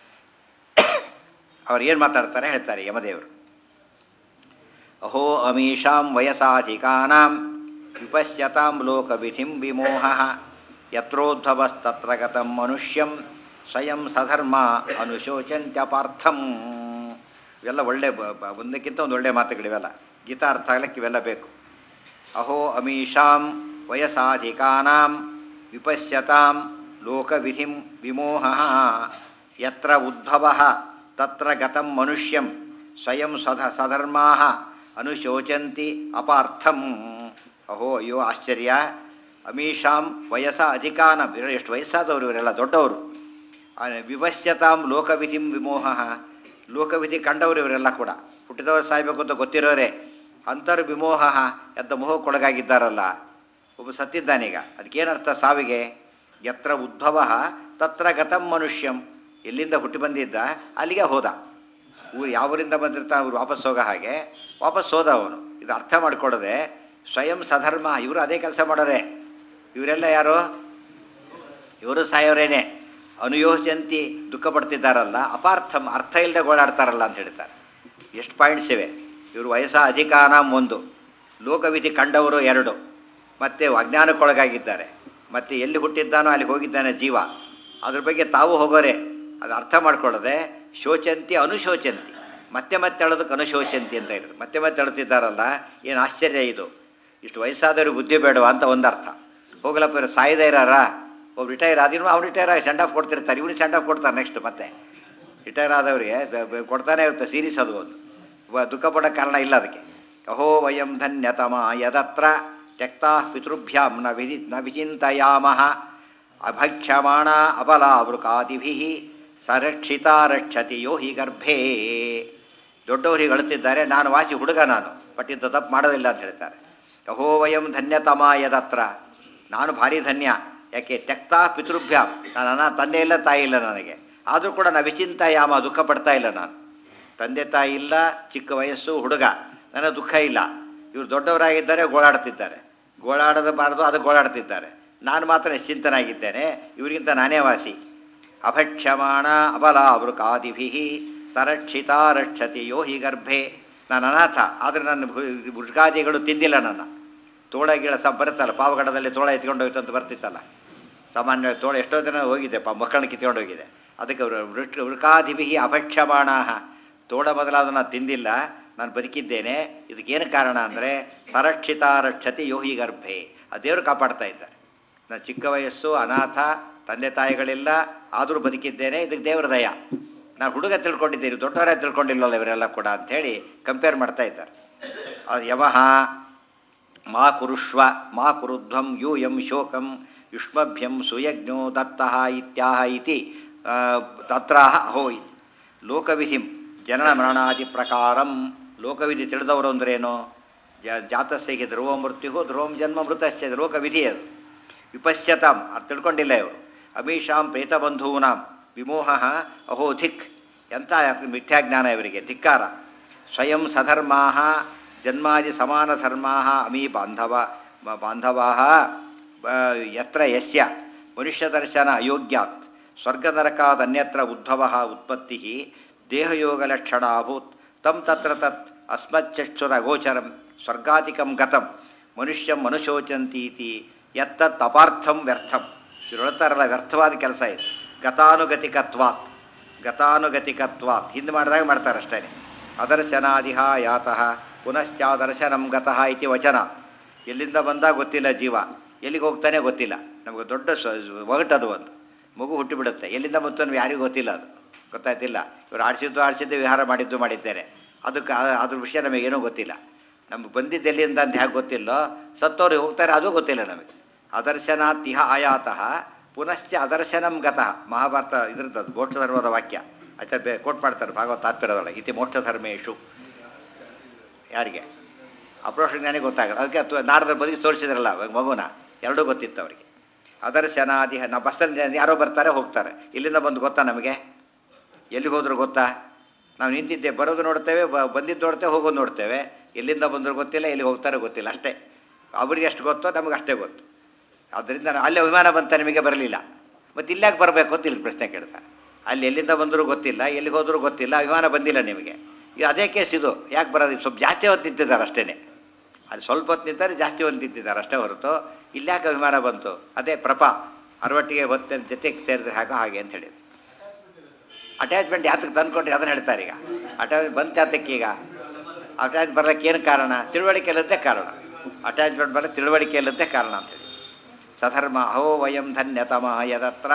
ಅವ್ರು ಏನು ಮಾತಾಡ್ತಾರೆ ಹೇಳ್ತಾರೆ ಯಮದೇವರು ಅಹೋ ಅಮೀಷಾಂ ವಯಸಾಧಿಕಾನಾಂ ವಿಪಶ್ಯತಾಂ ಲೋಕವಿಧಿಂ ವಿಮೋಹ ಯತ್ರೋದ್ಭವಸ್ತತ್ರ ಗತಂ ಮನುಷ್ಯಂ ಸ್ವಯಂ ಸಧರ್ಮ ಅನುಶೋಚಂತ್ಯಪಾರ್ಥಂ ಇವೆಲ್ಲ ಒಳ್ಳೆ ಬ- ಬ- ಒಂದಕ್ಕಿಂತ ಒಂದು ಒಳ್ಳೆ ಮಾತುಗಳಿವೆಲ್ಲ ಗೀತಾ ಅರ್ಥ ಆಗ್ಲಿಕ್ಕೆ ಇವೆಲ್ಲ ಬೇಕು ಅಹೋ ಅಮೀಷಾಂ ವಯಸಾಧಿಕಾನಾಂ ವಿಪಶ್ಯತಾಂ ಲೋಕವಿಧಿಂ ವಿಮೋಹ ಯತ್ರ ಉದ್ಭವ ತತ್ರ ಗತಂ ಮನುಷ್ಯಂ ಸ್ವಯಂ ಸಧ ಸಧರ್ಮಾ ಅನುಶೋಚಂತಿ ಅಪಾರ್ಥಂ ಅಹೋ ಅಯ್ಯೋ ಆಶ್ಚರ್ಯ ಅಮೀಷಾಂ ವಯಸ್ಸ ಅಧಿಕಾನ ಇವರು ಎಷ್ಟು ವಯಸ್ಸಾದವರು ಇವರೆಲ್ಲ ದೊಡ್ಡವರು ಆ, ವಿವಶ್ಯತಾಂ ಲೋಕವಿಧಿಂ ವಿಮೋಹ ಲೋಕವಿಧಿ ಕಂಡವರು ಇವರೆಲ್ಲ ಕೂಡ ಹುಟ್ಟಿದವರು ಸಾಯ್ಬೇಕು ಅಂತ ಗೊತ್ತಿರೋರೆ ಅಂಥವ್ರು ವಿಮೋಹ ಎದ್ದ ಮೋಹಕ್ಕೊಳಗಾಗಿದ್ದಾರಲ್ಲ ಒಬ್ಬ ಸತ್ತಿದ್ದಾನೀಗ ಅದಕ್ಕೇನರ್ಥ ಸಾವಿಗೆ ಯತ್ರ ಉದ್ಭವ ತತ್ರ ಗತಂ ಮನುಷ್ಯಂ ಎಲ್ಲಿಂದ ಹುಟ್ಟಿ ಬಂದಿದ್ದ ಅಲ್ಲಿಗೆ ಹೋದ ಊರು ಯಾವರಿಂದ ಬಂದಿರ್ತಾನೆ ಅವ್ರು ವಾಪಸ್ ಹೋಗೋ ಹಾಗೆ ವಾಪಸ್ ಹೋದ ಅವನು ಇದು ಅರ್ಥ ಮಾಡ್ಕೊಡದೆ ಸ್ವಯಂ ಸಧರ್ಮ ಇವರು ಅದೇ ಕೆಲಸ ಮಾಡೋರೆ ಇವರೆಲ್ಲ ಯಾರು ಇವರು ಸಾಯೋರೇನೆ ಅನುಯೋಜಂತಿ ದುಃಖ ಪಡ್ತಿದ್ದಾರಲ್ಲ ಅಪಾರ್ಥಂ ಅರ್ಥ ಇಲ್ಲದೆ ಗೋಳಾಡ್ತಾರಲ್ಲ ಅಂತ ಹೇಳ್ತಾರೆ ಎಷ್ಟು ಪಾಯಿಂಟ್ಸ್ ಇವೆ ಇವರು ವಯಸ್ಸ ಅಧಿಕಾನ ಒಂದು ಲೋಕವಿಧಿ ಕಂಡವರು ಎರಡು ಮತ್ತು ಅಜ್ಞಾನಕ್ಕೊಳಗಾಗಿದ್ದಾರೆ ಮತ್ತು ಎಲ್ಲಿ ಹುಟ್ಟಿದ್ದಾನೋ ಅಲ್ಲಿ ಹೋಗಿದ್ದಾನೆ ಜೀವ ಅದ್ರ ಬಗ್ಗೆ ತಾವು ಹೋಗೋರೆ ಅದು ಅರ್ಥ ಮಾಡ್ಕೊಳ್ಳದೆ ಶೋಚಂತಿ ಅನುಶೋಚಂತಿ ಮತ್ತೆ ಮತ್ತೆ ಹೇಳೋದಕ್ಕೆ ಅನುಶೋಚಂತಿ ಅಂತ ಇರೋದು ಮತ್ತೆ ಮತ್ತೆ ಹೇಳ್ತಿದ್ದಾರಲ್ಲ ಏನು ಆಶ್ಚರ್ಯ ಇದು ಇಷ್ಟು ವಯಸ್ಸಾದವ್ರಿಗೆ ಬುದ್ಧಿ ಬೇಡವಾ ಅಂತ ಒಂದು ಅರ್ಥ ಹೋಗಲಪ್ಪ ಇವ್ರು ಸಾಯದೇ ಇರಾರ ಒಬ್ಬ ರಿಟೈರ್ ಆದಿನೂ ಅವ್ನು ರಿಟೈರ್ ಆಗಿ ಸೆಂಡ್ ಆಫ್ ಕೊಡ್ತಿರ್ತಾರೆ ಇವ್ನಿಗೆ ಸೆಂಡ್ ಆಫ್ ಕೊಡ್ತಾರೆ ನೆಕ್ಸ್ಟ್ ಮತ್ತೆ ರಿಟೈರ್ ಆದವರಿಗೆ ಬ- ಬ- ಕೊಡ್ತಾನೆ ಇರುತ್ತೆ ಸೀರೀಸ್ ಅದು ಒಂದು ವ- ದುಃಖ ಪಡೋ ಕಾರಣ ಇಲ್ಲ ಅದಕ್ಕೆ ಅಹೋ ವಯಂ ಧನ್ಯತಮ ಯದತ್ರ ತ್ಯಕ್ತಾ ಪಿತೃಭ್ಯಾಂ ನ ವಿಧಿ ನ ವಿಚಿಂತಯಾಮಃ ಅಭಕ್ಷ್ಯಮಾಣ ಅಬಲಾವೃಕಾದಿಭಿ ಸರಕ್ಷಿತ ರಕ್ಷತಿ ಯೋ ಹಿ ಗರ್ಭೇ ದೊಡ್ಡವರಿಗೆ ಅಳುತ್ತಿದ್ದಾರೆ ನಾನು ವಾಸಿ ಹುಡುಗ ನಾನು ಬಟ್ ಇಂಥ ತಪ್ಪು ಮಾಡೋದಿಲ್ಲ ಅಂತ ಹೇಳ್ತಾರೆ ಅಹೋ ವಯಂ ಧನ್ಯತಮ ಯದತ್ರ ನಾನು ಭಾರಿ ಧನ್ಯ ಯಾಕೆ ತ್ಯಕ್ತಾ ಪಿತೃಭ್ಯಾಂ ನಾನು ನನ್ನ ತಂದೆ ಇಲ್ಲ ತಾಯಿ ಇಲ್ಲ ನನಗೆ ಆದರೂ ಕೂಡ ನಾ ವಿಚಿಂತ ಯಾಮ ದುಃಖ ಪಡ್ತಾ ಇಲ್ಲ ನಾನು ತಂದೆ ತಾಯಿ ಇಲ್ಲ ಚಿಕ್ಕ ವಯಸ್ಸು ಹುಡುಗ ನನ್ನ ದುಃಖ ಇಲ್ಲ ಇವರು ದೊಡ್ಡವರಾಗಿದ್ದಾರೆ ಗೋಳಾಡ್ತಿದ್ದಾರೆ ಗೋಳಾಡಬಾರದು ಅದು ಗೋಳಾಡ್ತಿದ್ದಾರೆ ನಾನು ಮಾತ್ರ ನಿಶ್ಚಿಂತನಾಗಿದ್ದೇನೆ ಇವರಿಗಿಂತ ನಾನೇ ವಾಸಿ ಅಭಕ್ಷ್ಯಮಾಣ ಅಬಲ ವೃಕಾದಿಭಿ ಸರಕ್ಷಿತ ರಕ್ಷತಿ ಯೋ ಹಿ ಗರ್ಭೆ ನಾನು ಅನಾಥ ಆದರೆ ನನ್ನ ಭು- ಮೃಗಾದಿಗಳು ತಿಂದಿಲ್ಲ ನನ್ನ ತೋಳ ಗೀಳ ಸಹ ಬರುತ್ತಲ್ಲ ಪಾವಗಡದಲ್ಲಿ ತೋಳ ಎತ್ಕೊಂಡು ಹೋಯ್ತು ಅಂತ ಬರ್ತಿತ್ತಲ್ಲ ಸಾಮಾನ್ಯವಾಗಿ ತೋಳ ಎಷ್ಟೋ ಜನ ಹೋಗಿದೆ ಪ ಮಕ್ಕಳನ್ನ ಕಿತ್ಕೊಂಡು ಹೋಗಿದೆ ಅದಕ್ಕೆ ಅವರು ವೃಕ್ ವೃಕಾದಿಭಿ ಅಭಕ್ಷ್ಯಮಾಣ ತೋಳ ಮೊದಲಾದನ್ನ ತಿಂದಿಲ್ಲ ನಾನು ಬದುಕಿದ್ದೇನೆ ಇದಕ್ಕೇನು ಕಾರಣ ಅಂದರೆ ಸರಕ್ಷಿತ ರಕ್ಷತಿ ಯೋಹಿ ಗರ್ಭೆ ಆ ದೇವರು ಕಾಪಾಡ್ತಾ ಇದ್ದಾರೆ ನಾನು ಚಿಕ್ಕ ವಯಸ್ಸು ಅನಾಥ ತಂದೆ ತಾಯಿಗಳಿಲ್ಲ ಆದರೂ ಬದುಕಿದ್ದೇನೆ ಇದಕ್ಕೆ ದೇವರ ದಯ ನಾನು ಹುಡುಗ ತಿಳ್ಕೊಂಡಿದ್ದೀನಿ ದೊಡ್ಡವರೇ ತಿಳ್ಕೊಂಡಿಲ್ಲವಲ್ಲ ಇವರೆಲ್ಲ ಕೂಡ ಅಂಥೇಳಿ ಕಂಪೇರ್ ಮಾಡ್ತಾ ಇದ್ದಾರೆ ಆ ಯಮಃ ಮಾ ಕುರುಷ್ವ ಮಾ ಕುರುಧ್ವಂ ಯೂಯಂ ಶೋಕಂ ಯುಷ್ಮಭ್ಯಂ ಸುಯಜ್ಞೋ ದತ್ತಃ ಇತ್ಯಾಹ ಇತಿ ಆ, ತತ್ರ ಅಹೋ ಇತಿ ಲೋಕವಿಧಿಂ ಜನನ ಮರಣಾದಿ ಪ್ರಕಾರಂ ಲೋಕವಿಧಿ ತಿಳಿದವರು ಅಂದ್ರೇನು ಜ ಜಾತಸ್ಸಿಗೆ ಧ್ರುವ ಮೃತ್ಯು ಧ್ರುವಂ ಜನ್ಮ ಮೃತಶ್ಚ ಲೋಕವಿಧಿ ಅದು ವಿಪಶ್ಯತಾಂ ಅದು ತಿಳ್ಕೊಂಡಿಲ್ಲ ಇವರು ಅಮೀಷಾಂ ಪ್ರೇತಬಂಧೂನಾಂ ವಿಮೋಹ ಅಹೋ ಧಿಕ್ ಎಂಥ ಮಿಥ್ಯಾಜ್ಞಾನ ಇವರಿಗೆ ಧಿಕ್ಕಾರ ಸ್ವಯಂ ಸಧರ್ಮಾ ಜನ್ಮಾದಿ ಸಮಾನ ಧರ್ಮಾ ಅಮೀ ಬಾಂಧವ ಬಾಂಧವಾ ಯತ್ರ ಯಸ್ಯ ಮನುಷ್ಯದರ್ಶನ ಅಯೋಗ್ಯಾತ್ ಸ್ವರ್ಗನರಕಾದನ್ಯತ್ರ ಉದ್ಭವ ಉತ್ಪತ್ತಿ ದೇಹಯೋಗಲಕ್ಷಣ ಅಭೂತ್ ತಂ ತತ್ರ ತತ್ ಅಸ್ಮಚ್ಚಕ್ಷುರ ಗೋಚರಂ ಸ್ವರ್ಗಾಧಿಕಂ ಗತಂ ಮನುಷ್ಯಂ ಮನುಶೋಚಂತೀತಿ ಯತ್ತತ್ ಅಪಾರ್ಥಂ ವ್ಯರ್ಥಂ ಇವ್ರು ಹೇಳ್ತಾರಲ್ಲ ವ್ಯರ್ಥವಾದ ಕೆಲಸ ಇದು ಗತಾನುಗತಿಕತ್ವಾತ್ ಗತಾನುಗತಿಕತ್ವಾತ್ ಹಿಂದೆ ಮಾಡಿದಾಗ ಮಾಡ್ತಾರೆ ಅಷ್ಟೇ ಅದರ್ಶನಾದಿಹ ಯಾತಃ ಪುನಶ್ಚಾದರ್ಶನಂ ಗತಃ ಇತಿ ವಚನ ಎಲ್ಲಿಂದ ಬಂದ ಗೊತ್ತಿಲ್ಲ ಜೀವ ಎಲ್ಲಿಗೆ ಹೋಗ್ತಾನೆ ಗೊತ್ತಿಲ್ಲ ನಮಗೆ ದೊಡ್ಡ ಸ- ಒಗಟದು ಒಂದು ಮಗು ಹುಟ್ಟಿಬಿಡುತ್ತೆ ಎಲ್ಲಿಂದ ಬಂತು ಅನ್ನೋ ಯಾರಿಗೂ ಗೊತ್ತಿಲ್ಲ ಅದು ಗೊತ್ತಾಯ್ತಿಲ್ಲ ಇವರು ಆಡಿಸಿದ್ದು ಆಡಿಸಿದ್ದು ವಿಹಾರ ಮಾಡಿದ್ದು ಮಾಡಿದ್ದೇನೆ ಅದಕ್ಕೆ ಆ- ಅದ್ರ ವಿಷಯ ನಮಗೇನೂ ಗೊತ್ತಿಲ್ಲ ನಮ್ಗೆ ಬಂದಿದ್ದು ಎಲ್ಲಿಂದ ಅಂತ ಹೇಗೆ ಗೊತ್ತಿಲ್ಲೋ ಸತ್ತೋರು ಹೋಗ್ತಾರೆ ಅದು ಗೊತ್ತಿಲ್ಲ ನಮಗೆ ಅದರ್ಶನಾತ್ ಇಹ ಆಯಾತಃ ಪುನಶ್ಚ ಅದರ್ಶನಂ ಗತಃ ಮಹಾಭಾರತ ಇದ್ರದ್ದು ಮೋಕ್ಷ ಧರ್ಮದ ವಾಕ್ಯ ಆಚಾರ ಬೇ ಕೋಟ್ ಮಾಡ್ತಾರೆ ಭಾಗವತ ತಾತ್ಪರ್ಯದೊಳಗೆ ಇತಿ ಮೋಕ್ಷ ಧರ್ಮೇಶು ಯಾರಿಗೆ ಅಪ್ರೋಷ ಜ್ಞಾನಿಗೆ ಗೊತ್ತಾಗಲ್ಲ ಅದಕ್ಕೆ ಅಥವಾ ನಾರದ ಬದುಕಿ ತೋರಿಸಿದ್ರಲ್ಲ ಅವಾಗ ಮಗುನ ಎರಡೂ ಗೊತ್ತಿತ್ತು ಅವರಿಗೆ ಅದರ್ಶನಾದಿ ನಾವು ಬಸ್ಸಲ್ಲಿ ಯಾರೋ ಬರ್ತಾರೆ ಹೋಗ್ತಾರೆ ಇಲ್ಲಿಂದ ಬಂದು ಗೊತ್ತಾ ನಮಗೆ ಎಲ್ಲಿಗೆ ಹೋದ್ರು ಗೊತ್ತಾ ನಾವು ನಿಂತಿದ್ದೆ ಬರೋದು ನೋಡ್ತೇವೆ ಬ- ಬಂದಿದ್ದು ನೋಡ್ತೇವೆ ಹೋಗೋದು ನೋಡ್ತೇವೆ ಎಲ್ಲಿಂದ ಬಂದರೂ ಗೊತ್ತಿಲ್ಲ ಎಲ್ಲಿ ಹೋಗ್ತಾರೆ ಗೊತ್ತಿಲ್ಲ ಅಷ್ಟೇ ಅವರಿಗೆ ಎಷ್ಟು ಗೊತ್ತೋ ನಮಗೆ ಅಷ್ಟೇ ಗೊತ್ತು ಆದ್ದರಿಂದ ನಾ- ಅಲ್ಲೇ ವಿಮಾನ ಬಂತ ನಿಮಗೆ ಬರಲಿಲ್ಲ ಮತ್ತು ಇಲ್ಲಾಕೆ ಬರಬೇಕು ಅಂತ ಇಲ್ಲಿ ಪ್ರಶ್ನೆ ಕೇಳ್ತಾರೆ ಅಲ್ಲಿ ಎಲ್ಲಿಂದ ಬಂದರೂ ಗೊತ್ತಿಲ್ಲ ಎಲ್ಲಿಗೆ ಹೋದರೂ ಗೊತ್ತಿಲ್ಲ ವಿಮಾನ ಬಂದಿಲ್ಲ ನಿಮಗೆ ಈಗ ಅದೇ ಕೇಸ್ ಇದು ಯಾಕೆ ಬರೋದು ಸ್ವಲ್ಪ ಜಾಸ್ತಿ ಹೊತ್ತು ನಿಂತಿದ್ದಾರೆ ಅಷ್ಟೇ ಅಲ್ಲಿ ಸ್ವಲ್ಪ ಹೊತ್ತು ನಿಂತಾರೆ ಜಾಸ್ತಿ ಹೊತ್ತು ನಿಂತಿದ್ದಾರೆ ಅಷ್ಟೇ ಹೊರತು ಇಲ್ಯಾಕೆ ವಿಮಾನ ಬಂತು ಅದೇ ಪ್ರಪ ಅರವಟ್ಟಿಗೆ ಹೊತ್ತ ಜೊತೆಗೆ ಸೇರಿದ್ರೆ ಹಾಗೆ ಹಾಗೆ ಅಂತ ಹೇಳಿದ್ರು ಅಟ್ಯಾಚ್ಮೆಂಟ್ ಯಾತಕ್ಕೆ ತಂದ್ಕೊಂಡ್ರೆ ಅದನ್ನು ಹೇಳ್ತಾರೆ ಈಗ ಅಟ್ಯಾಚ್ಮೆಂಟ್ ಬಂತ ಯಾತಕ್ಕೆ ಈಗ ಅಟ್ಯಾಚ್ ಬರ್ಲಿಕ್ಕೆ ಏನು ಕಾರಣ ತಿಳುವಳಿಕೆ ಇಲ್ಲದ್ದೇ ಕಾರಣ ಅಟ್ಯಾಚ್ಮೆಂಟ್ ಬರಲಿಕ್ಕೆ ತಿಳುವಳಿಕೆ ಇಲ್ಲದ್ದೇ ಕಾರಣ ಅಂತೇಳಿ ಸಧರ್ಮ ಅಹೋ ವಯಂ ಧನ್ಯತಮ ಯದತ್ರ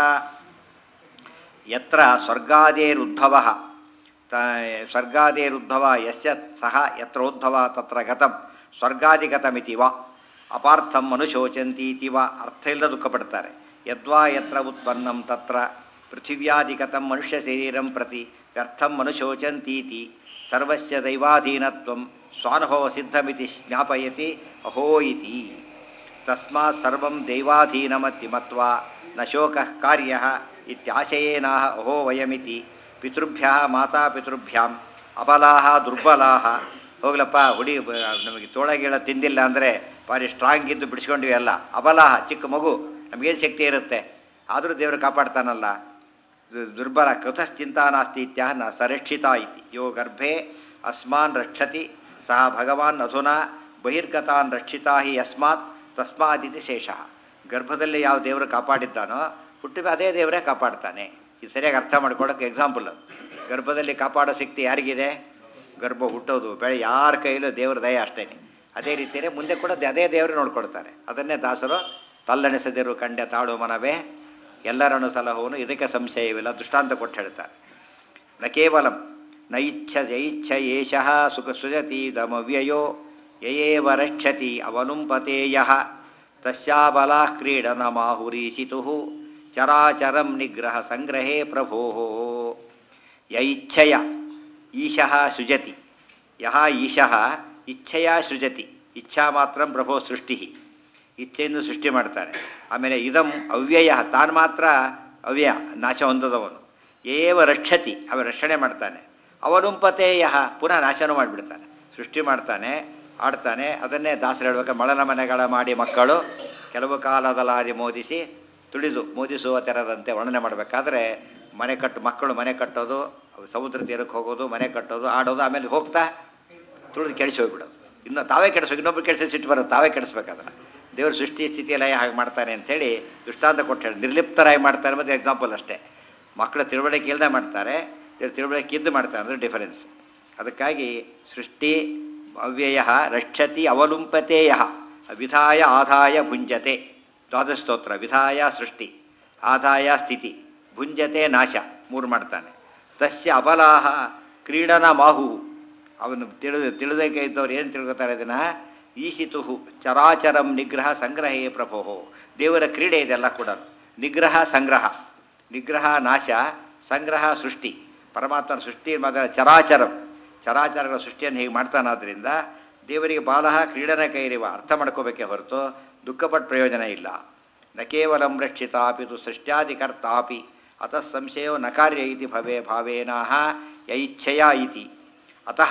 ಯತ್ರ ಸ್ವರ್ಗಾದೇರುದ್ಭವ ತ ಸ್ವರ್ಗಾದೇರುದ್ಭವ ಯಸ್ಯ ಸಹ ಯತ್ರೋದ್ಭವ ತತ್ರ ಗತಂ ಸ್ವರ್ಗಾದಿಗತಮಿತಿ ವ ಅಪಾರ್ಥಂ ಅನುಶೋಚಂತೀತಿ ವ ಅರ್ಥ ಇಲ್ಲದ ದುಃಖಪಡ್ತಾರೆ ಯದ್ವಾ ಯತ್ರ ಉತ್ಪನ್ನಂ ತತ್ರ ಪೃಥಿವ್ಯಾದಿಗತಂ ಮನುಷ್ಯ ಶರೀರಂ ಪ್ರತಿ ವ್ಯರ್ಥಂ ಅನುಶೋಚಂತೀತಿ ಸರ್ವಸ್ಯ ದೈವಾಧೀನತ್ವಂ ಸ್ವಾನುಭವ ಸಿದ್ಧಮಿತಿ ಜ್ಞಾಪಯತಿ ಅಹೋ ಇತಿ ತಸ್ಮಾತ್ ಸರ್ವಂ ದೈವಾಧೀನಮತಿ ಮತ್ವಾ ನ ಶೋಕಃ ಕಾರ್ಯಃ ಇತ್ಯಾಶಯೇನಾಹ ಅಹೋ ವಯಮಿತಿ ಪಿತೃಭ್ಯ ಮಾತಾಪಿತೃಭ್ಯಾಂ ಅಬಲಾಹ ದುರ್ಬಲಾಹ ಹೋಗ್ಲಪ್ಪ ಹುಡಿ ಬ- ನಮಗೆ ತೋಳಗೀಳ ತಿಂದಿಲ್ಲ ಅಂದರೆ ಭಾರಿ ಸ್ಟ್ರಾಂಗ್ ಇದ್ದು ಬಿಡಿಸ್ಕೊಂಡಿವಿ ಅಲ್ಲ ಅಬಲಾಹ ಚಿಕ್ಕ ಮಗು ನಮಗೇನು ಶಕ್ತಿ ಇರುತ್ತೆ ಆದರೂ ದೇವರು ಕಾಪಾಡ್ತಾನಲ್ಲ ದು- ದುರ್ಬಲ ಕೃತಶ್ಚಿಂತಾ ನಾಸ್ತಿ ಇತ್ಯಾಹ ನ ಸರಕ್ಷಿತ ಇತಿ ಯೋ ಗರ್ಭೆ ಅಸ್ಮಾನ್ ರಕ್ಷತಿ ಸಹ ಭಗವಾನ್ ಅಧುನಾ ಬಹಿರ್ಗತಾನ್ ರಕ್ಷಿತಾ ಹಿ ಯಸ್ಮಾತ್ ತಸ್ಮಾದಿತಿ ಶೇಷಃ ಗರ್ಭದಲ್ಲಿ ಯಾವ ದೇವರು ಕಾಪಾಡಿದ್ದಾನೋ ಹುಟ್ಟಿದ ಅದೇ ದೇವರೇ ಕಾಪಾಡ್ತಾನೆ ಇದು ಸರಿಯಾಗಿ ಅರ್ಥ ಮಾಡ್ಕೊಳ್ಳೋಕೆ ಎಕ್ಸಾಂಪಲ್ ಗರ್ಭದಲ್ಲಿ ಕಾಪಾಡೋ ಶಕ್ತಿ ಯಾರಿಗಿದೆ ಗರ್ಭ ಹುಟ್ಟೋದು ಬೆಳೆ ಯಾರ ಕೈಲೂ ದೇವರ ದಯ ಅಷ್ಟೇ ಅದೇ ರೀತಿಯೇ ಮುಂದೆ ಕೂಡ ದ- ಅದೇ ದೇವರು ನೋಡ್ಕೊಳ್ತಾರೆ ಅದನ್ನೇ ದಾಸರು ತಲ್ಲಣಿಸದಿರು ಕಂಡೆ ತಾಳು ಮನವೇ ಎಲ್ಲರನ್ನು ಸಲಹುವನು ಇದಕ್ಕೆ ಸಂಶಯವಿಲ್ಲ ದೃಷ್ಟಾಂತ ಕೊಟ್ಟು ಹೇಳ್ತಾರೆ ನ ಕೇವಲಂ ನ ಇಚ್ಛ ಜೈಚ್ಛ ಏಷಃ ಸುಖ ಸುಜತಿ ದಮವ್ಯಯೋ ಯಯೇವ ರಕ್ಷತಿ ಅವನುಂಪತೇಯ ತಸ್ಯಾಬಲಾ ಕ್ರೀಡನ ಮಾಹುರೀಶಿತು ಚರಾಚರಂ ನಿಗ್ರಹ ಸಂಗ್ರಹೇ ಪ್ರಭೋ ಯ ಇಚ್ಛಯ ಈಶಃ ಸೃಜತಿ ಯಹ ಈಶಃ ಇಚ್ಛೆಯ ಸೃಜತಿ ಇಚ್ಛಾ ಮಾತ್ರ ಪ್ರಭೋ ಸೃಷ್ಟಿ ಇಚ್ಛೆಯಿಂದ ಸೃಷ್ಟಿ ಮಾಡ್ತಾನೆ ಆಮೇಲೆ ಇದಂ ಅವ್ಯಯ ತಾನು ಮಾತ್ರ ಅವ್ಯಯ ನಾಶ ಹೊಂದದವನು ಏವ ರಕ್ಷತಿ ಅವ ರಕ್ಷಣೆ ಮಾಡ್ತಾನೆ ಅವನುಂಪತೇಯ ಪುನಃ ನಾಶನೂ ಮಾಡಿಬಿಡ್ತಾನೆ ಸೃಷ್ಟಿ ಮಾಡ್ತಾನೆ ಆಡ್ತಾನೆ ಅದನ್ನೇ ದಾಸರು ಹೇಳ್ಬೇಕು ಮಳಲ ಮನೆಗಳ ಮಾಡಿ ಮಕ್ಕಳು ಕೆಲವು ಕಾಲದಲಾದಿ ಮೋದಿಸಿ ತುಳಿದು ಮೋದಿಸುವ ತೆರದಂತೆ ವರ್ಣನೆ ಮಾಡಬೇಕಾದ್ರೆ ಮನೆ ಕಟ್ಟು ಮಕ್ಕಳು ಮನೆ ಕಟ್ಟೋದು ಸಮುದ್ರ ತೀರಕ್ಕೆ ಹೋಗೋದು ಮನೆ ಕಟ್ಟೋದು ಆಡೋದು ಆಮೇಲೆ ಹೋಗ್ತಾ ತುಳಿದು ಕೆಡಿಸಿ ಹೋಗ್ಬಿಡೋದು ಇನ್ನು ತಾವೇ ಕೆಡಿಸ್ಬೇಕು ಇನ್ನೊಬ್ರು ಕೆಡಿಸಿ ಸಿಟ್ಟು ಬರೋದು ತಾವೇ ಕೆಡಿಸ್ಬೇಕಾದ್ರೆ ದೇವ್ರ ಸೃಷ್ಟಿ ಸ್ಥಿತಿ ಲಯ ಹಾಗೆ ಮಾಡ್ತಾನೆ ಅಂಥೇಳಿ ದೃಷ್ಟಾಂತ ಕೊಟ್ಟು ಹೇಳಿ ನಿರ್ಲಿಪ್ತರಾಗಿ ಮಾಡ್ತಾರೆ ಮತ್ತು ಎಕ್ಸಾಂಪಲ್ ಅಷ್ಟೇ ಮಕ್ಕಳು ತಿಳುವಳಿಕೆ ಇಲ್ಲದೆ ಮಾಡ್ತಾರೆ ದೇವ್ರು ತಿಳುವಳಿಕೆ ಇದ್ದು ಮಾಡ್ತಾರೆ ಅಂದರೆ ಡಿಫರೆನ್ಸ್ ಅದಕ್ಕಾಗಿ ಸೃಷ್ಟಿ ಅವ್ಯಯ ರಕ್ಷತಿ ಅವಲುಂಪತೇಯ ವಿಧಾಯ ಆದಾಯ ಭುಂಜತೆ ದ್ವಾದಶ ಸ್ತೋತ್ರ ವಿಧಾಯ ಸೃಷ್ಟಿ ಆದಾಯ ಸ್ಥಿತಿ ಭುಂಜತೆ ನಾಶ ಮೂರು ಮಾಡ್ತಾನೆ ತಸ್ಯ ಅಬಲಾಹ ಕ್ರೀಡನ ಮಾಹು ಅವನು ತಿಳಿದು ತಿಳಿದಕ್ಕೆ ಇದ್ದವ್ರು ಏನು ತಿಳ್ಕೊತಾರೆ ಇದನ್ನು ಈಶಿತು ಚರಾಚರಂ ನಿಗ್ರಹ ಸಂಗ್ರಹೇ ಪ್ರಭೋ ದೇವರ ಕ್ರೀಡೆ ಇದೆಲ್ಲ ಕೂಡ ನಿಗ್ರಹ ಸಂಗ್ರಹ ನಿಗ್ರಹ ನಾಶ ಸಂಗ್ರಹ ಸೃಷ್ಟಿ ಪರಮಾತ್ಮನ ಸೃಷ್ಟಿ ಮಗ ಚರಾಚರಂ ಚರಾಚರಗಳ ಸೃಷ್ಟಿಯನ್ನು ಹೀಗೆ ಮಾಡ್ತಾನಾದ್ರಿಂದ ದೇವರಿಗೆ ಬಾಲಃ ಕ್ರೀಡನ ಕೈರಿವ ಅರ್ಥ ಮಾಡ್ಕೋಬೇಕೇ ಹೊರತು ದುಃಖಪಟ್ಟು ಪ್ರಯೋಜನ ಇಲ್ಲ ನ ಕೇವಲಂ ರಕ್ಷಿತಾಪಿ ತು ಸೃಷ್ಟ್ಯಾದಿಕರ್ತಾಪಿ ಅತಃ ಸಂಶಯೋ ನ ಕಾರ್ಯ ಇತಿ ಭವೇ ಭಾವೇನಾಹ ಯೈಚ್ಛೆಯ ಇತಿ ಅತಃ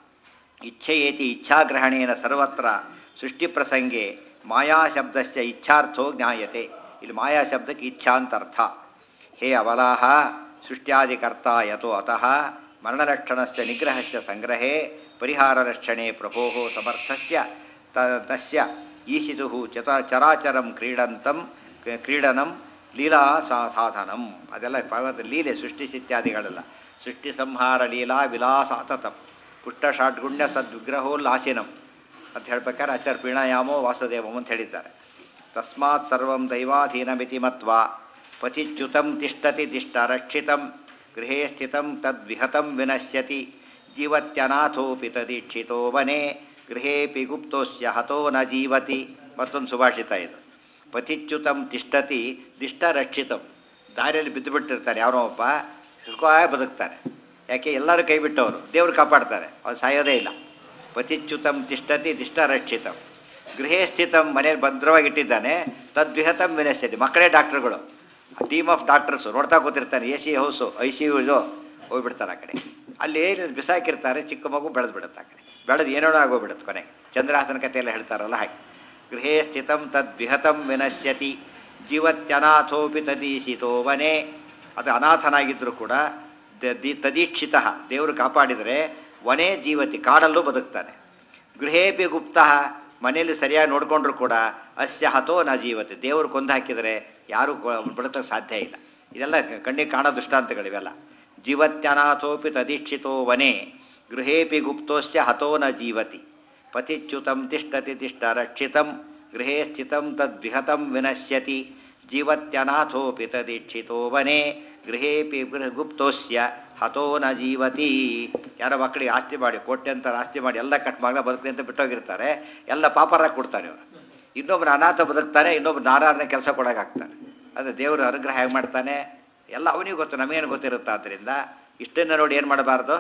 ಇಚ್ಛೆಯೇತಿ ಇಚ್ಛಾಗ್ರಹಣೇನ ಸರ್ವತ್ರ ಸೃಷ್ಟಿಪ್ರಸಂಗೆ ಮಾಯಾಶಬ್ದಸ್ಯ ಇಚ್ಛಾರ್ಥೋ ಜ್ಞಾಯತೆ ಇಲ್ಲಿ ಮಾಯಾ ಶಬ್ದಕ್ಕೆ ಇಚ್ಛಾ ಅಂತ ಅರ್ಥ ಹೇ ಅವಲಾಹ ಸೃಷ್ಟ್ಯಾದಿಕರ್ತ ಯಥೋ ಅತಃ ಮರಣಲಕ್ಷಣಸ್ಯ ನಿಗ್ರಹಸ್ಯ ಸಂಗ್ರಹೇ ಪರಿಹಾರರಕ್ಷಣೆ ಪ್ರಭೋ ಸಮರ್ಥಸ್ಯ ತ ತಸ್ಯ ಈಶಿತು ಚತ ಚರಾಚರಂ ಕ್ರೀಡಂತಂ ಕ್ರೀಡನಂ ಲೀಲಾ ಸಾ- ಸಾಧನಂ ಅದೆಲ್ಲ ಭಗವದ್ ಲೀಲೆ ಸೃಷ್ಟಿ ಇತ್ಯಾದಿಗಳೆಲ್ಲ ಸೃಷ್ಟಿ ಸಂಹಾರ ಲೀಲಾ ವಿಲಾಸಾತತಂ ಪುಷ್ಟ ಷಾಡ್ಗುಣ್ಯ ಸದ್ವಿಗ್ರಹೋಲ್ಲಾಸಿನಂ ಅಂತ ಹೇಳ್ಬೇಕಾದ್ರೆ ಆಚಾರ್ಯ ಪ್ರೀಣಾಯಾಮೋ ವಾಸುದೇವಂ ಅಂತ ಹೇಳಿದ್ದಾರೆ ತಸ್ಮಾತ್ ಸರ್ವಂ ದೈವಾಧೀನಮಿತಿ ಮತ್ವಾ ಪತಿಚ್ಯುತಂ ತಿಷ್ಟತಿ ದಿಷ್ಟರಕ್ಷಿತಂ ಗೃಹೇ ಸ್ಥಿತಂ ತದ್ವಿಹತಂ ವಿನಶ್ಯತಿ ಜೀವತ್ಯನಾಥೋಪಿ ತದೀಕ್ಷಿತೋ ವನೆ ಗೃಹೇಪಿ ಗುಪ್ತೋಸ್ಯ ಹತೋ ನ ಜೀವತಿ ಮತ್ತೊಂದು ಸುಭಾಷಿತ ಇದು ಪತಿಚ್ಯುತಂ ತಿಷ್ಟತಿ ದಿಷ್ಟರಕ್ಷಿತಂ ದಾರಿಯಲ್ಲಿ ಬಿದ್ದು ಬಿಟ್ಟಿರ್ತಾರೆ ಯಾರೋ ಒಬ್ಬ ಸುಖವಾಗಿ ಬದುಕ್ತಾರೆ ಯಾಕೆ ಎಲ್ಲರೂ ಕೈ ಬಿಟ್ಟವರು ದೇವ್ರು ಕಾಪಾಡ್ತಾರೆ ಅವ್ರು ಸಾಯೋದೇ ಇಲ್ಲ ಪತಿಚ್ಯುತಂ ತಿಷ್ಟತಿ ದಿಷ್ಟರಕ್ಷಿತಂ ಗೃಹೇ ಸ್ಥಿತಂ ಮನೇಲಿ ಭದ್ರವಾಗಿ ಇಟ್ಟಿದ್ದಾನೆ ತದ್ವಿಹತಂ ವಿನಶ್ಯತಿ ಮಕ್ಕಳೇ ಡಾಕ್ಟರ್ಗಳು ಟೀಮ್ ಆಫ್ ಡಾಕ್ಟರ್ಸು ನೋಡ್ತಾ ಕೂತಿರ್ತಾನೆ A C house I C U ಇದು ಹೋಗ್ಬಿಡ್ತಾರೆ ಆ ಕಡೆ ಅಲ್ಲಿ ಏನು ಬಿಸಾಕಿರ್ತಾರೆ ಚಿಕ್ಕ ಮಗು ಬೆಳೆದು ಬಿಡುತ್ತೆ ಆ ಕಡೆ ಬೆಳೆದು ಏನೇನೋ ಆಗೋಗ್ಬಿಡುತ್ತೆ ಕೊನೆಗೆ ಚಂದ್ರಹಾಸನ ಕಥೆ ಎಲ್ಲ ಹೇಳ್ತಾರಲ್ಲ ಹಾಗೆ ಗೃಹೇ ಸ್ಥಿತಂ ತದ್ವಿಹತಂ ವಿನಶ್ಯತಿ ಜೀವತ್ಯನಾಥೋಪಿ ತದೀಶಿತೋ ವನೆ ಅದು ಅನಾಥನಾಗಿದ್ದರೂ ಕೂಡ ದ- ದಿ ತದೀಕ್ಷಿತ ದೇವರು ಕಾಪಾಡಿದರೆ ವನೇ ಜೀವತಿ ಕಾಡಲ್ಲೂ ಬದುಕ್ತಾನೆ ಗೃಹೇಪಿ ಗುಪ್ತ ಮನೆಯಲ್ಲಿ ಸರಿಯಾಗಿ ನೋಡಿಕೊಂಡ್ರು ಕೂಡ ಅಸ್ಯ ಹತೋ ನ ಜೀವತಿ ದೇವರು ಕೊಂದು ಹಾಕಿದರೆ ಯಾರೂ ಬದುಕಕ್ಕೆ ಸಾಧ್ಯ ಇಲ್ಲ ಇದೆಲ್ಲ ಕಣ್ಣಿಗೆ ಕಾಣೋ ದೃಷ್ಟಾಂತಗಳಿವೆಲ್ಲ ಜೀವತ್ಯನಾಥೋಪಿ ತದೀಕ್ಷಿತೋ ವನೆ ಗೃಹೇಪಿ ಗುಪ್ತೋಸ್ಯ ಹತೋ ನ ಜೀವತಿ ಪತಿಚ್ಯುತಂ ತಿಷ್ಟತಿ ತಿಷ್ಟ ರಕ್ಷಿತಂ ಗೃಹೇ ಸ್ಥಿತಂ ತದ್ವಿಹತಂ ವಿನಶ್ಯತಿ ಜೀವತ್ಯನಾಥೋಪಿ ತದೀಕ್ಷಿತೋ ವನೆ ಗೃಹೇಪಿ ಗೃಹ ಗುಪ್ತೋಸ್ಯ ಹತೋ ನ ಜೀವತಿ ಯಾರೋ ಮಕ್ಕಳಿಗೆ ಆಸ್ತಿ ಮಾಡಿ ಕೋಟ್ಯಂತರ ಆಸ್ತಿ ಮಾಡಿ ಎಲ್ಲ ಕಟ್ ಮಾಡಿ ಬದುಕಲಿ ಅಂತ ಬಿಟ್ಟೋಗಿರ್ತಾರೆ ಎಲ್ಲ ಪಾಪರ ಕೊಡ್ತಾನೆ ಇವರು ಇನ್ನೊಬ್ಬರು ಅನಾಥ ಬದುಕ್ತಾನೆ ಇನ್ನೊಬ್ರು ನಾರಾಯಣ ಕೆಲಸ ಕೊಡೋಕ್ಕಾಗ್ತಾನೆ ಅದು ದೇವರು ಅನುಗ್ರಹ ಹೇಗೆ ಮಾಡ್ತಾನೆ ಎಲ್ಲ ಅವನಿಗೆ ಗೊತ್ತು ನಮಗೇನು ಗೊತ್ತಿರುತ್ತೆ ಆದ್ದರಿಂದ ಇಷ್ಟನ್ನು ನೋಡಿ ಏನು ಮಾಡಬಾರ್ದು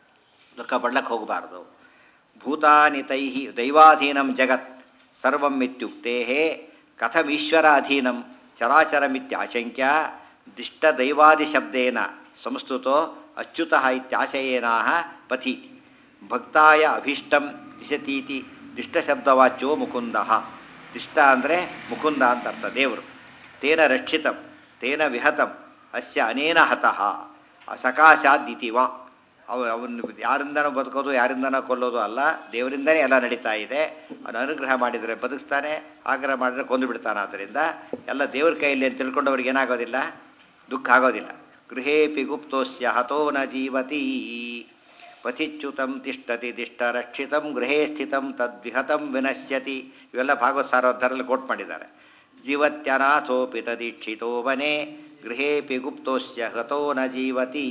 ದುಃಖ ಪಡ್ಲಕ್ಕೆ ಹೋಗಬಾರ್ದು ಭೂತಾನಿ ತೈ ದೈವಾಧೀನಂ ಜಗತ್ ಸರ್ವಂ ಇತ್ಯುಕ್ತೆ ಕಥಮೀಶ್ವರ ಅಧೀನಂ ಚರಾಚರಮಿತ್ಯಾಶಂಕ್ಯ ದಿಷ್ಟದೈವಾದಿಶಬ್ದೇನ ಸಂಸ್ತುತೋ ಅಚ್ಯುತಃ ಇತ್ಯಾಶಯೇನಾಹ ಪಥಿ ಭಕ್ತಾಯ ಅಭೀಷ್ಟಂ ದಿಶತೀತಿ ದಿಷ್ಟಶಬ್ದವಾಚ್ಯೋ ಮುಕುಂದ ದಿಷ್ಟ ಅಂದರೆ ಮುಕುಂದ ಅಂತ ಅರ್ಥ ದೇವರು ತೇನ ರಕ್ಷಿತಂ ತೇನ ವಿಹತಂ ಅಸ್ಯ ಅನೇನ ಹತಃ ಸಕಾಶಾದಿತಿ ವಾ ಅವ ಅವನು ಯಾರಿಂದನೂ ಬದುಕೋದು ಯಾರಿಂದನೋ ಕೊಲ್ಲೋದು ಅಲ್ಲ ದೇವರಿಂದನೇ ಎಲ್ಲ ನಡೀತಾ ಇದೆ ಅವನು ಅನುಗ್ರಹ ಮಾಡಿದರೆ ಬದುಕಿಸ್ತಾನೆ ಆಗ್ರಹ ಮಾಡಿದರೆ ಕೊಂದು ಬಿಡ್ತಾನೆ ಆದ್ದರಿಂದ ಎಲ್ಲ ದೇವ್ರ ಕೈಯಲ್ಲಿ ಅಂತ ತಿಳ್ಕೊಂಡವ್ರಿಗೆ ಏನಾಗೋದಿಲ್ಲ ದುಃಖ ಆಗೋದಿಲ್ಲ ಗೃಹೇಪಿ ಗುಪ್ತೋಸ್ಯ ಹತೋ ನ ಜೀವತಿ ಪಥಿಚ್ಯುತಂ ತಿಷ್ಟತಿ ದಿಷ್ಟರಕ್ಷಿತಂ ಗೃಹೇ ಸ್ಥಿತಂ ತದ್ವಿಹತಂ ವಿನಶ್ಯತಿ ಇವೆಲ್ಲ ಭಾಗವತ್ ಸಾರೋದ್ಧರಲ್ಲಿ ಕೋಟ್ ಮಾಡಿದ್ದಾರೆ ಜೀವತ್ಯನಾಥೋಪಿ ತದೀಕ್ಷಿತೋ ವನೆ ಗೃಹೇಪಿ ಗುಪ್ತೋಸ್ಯ ಹತೋ ನ ಜೀವತಿ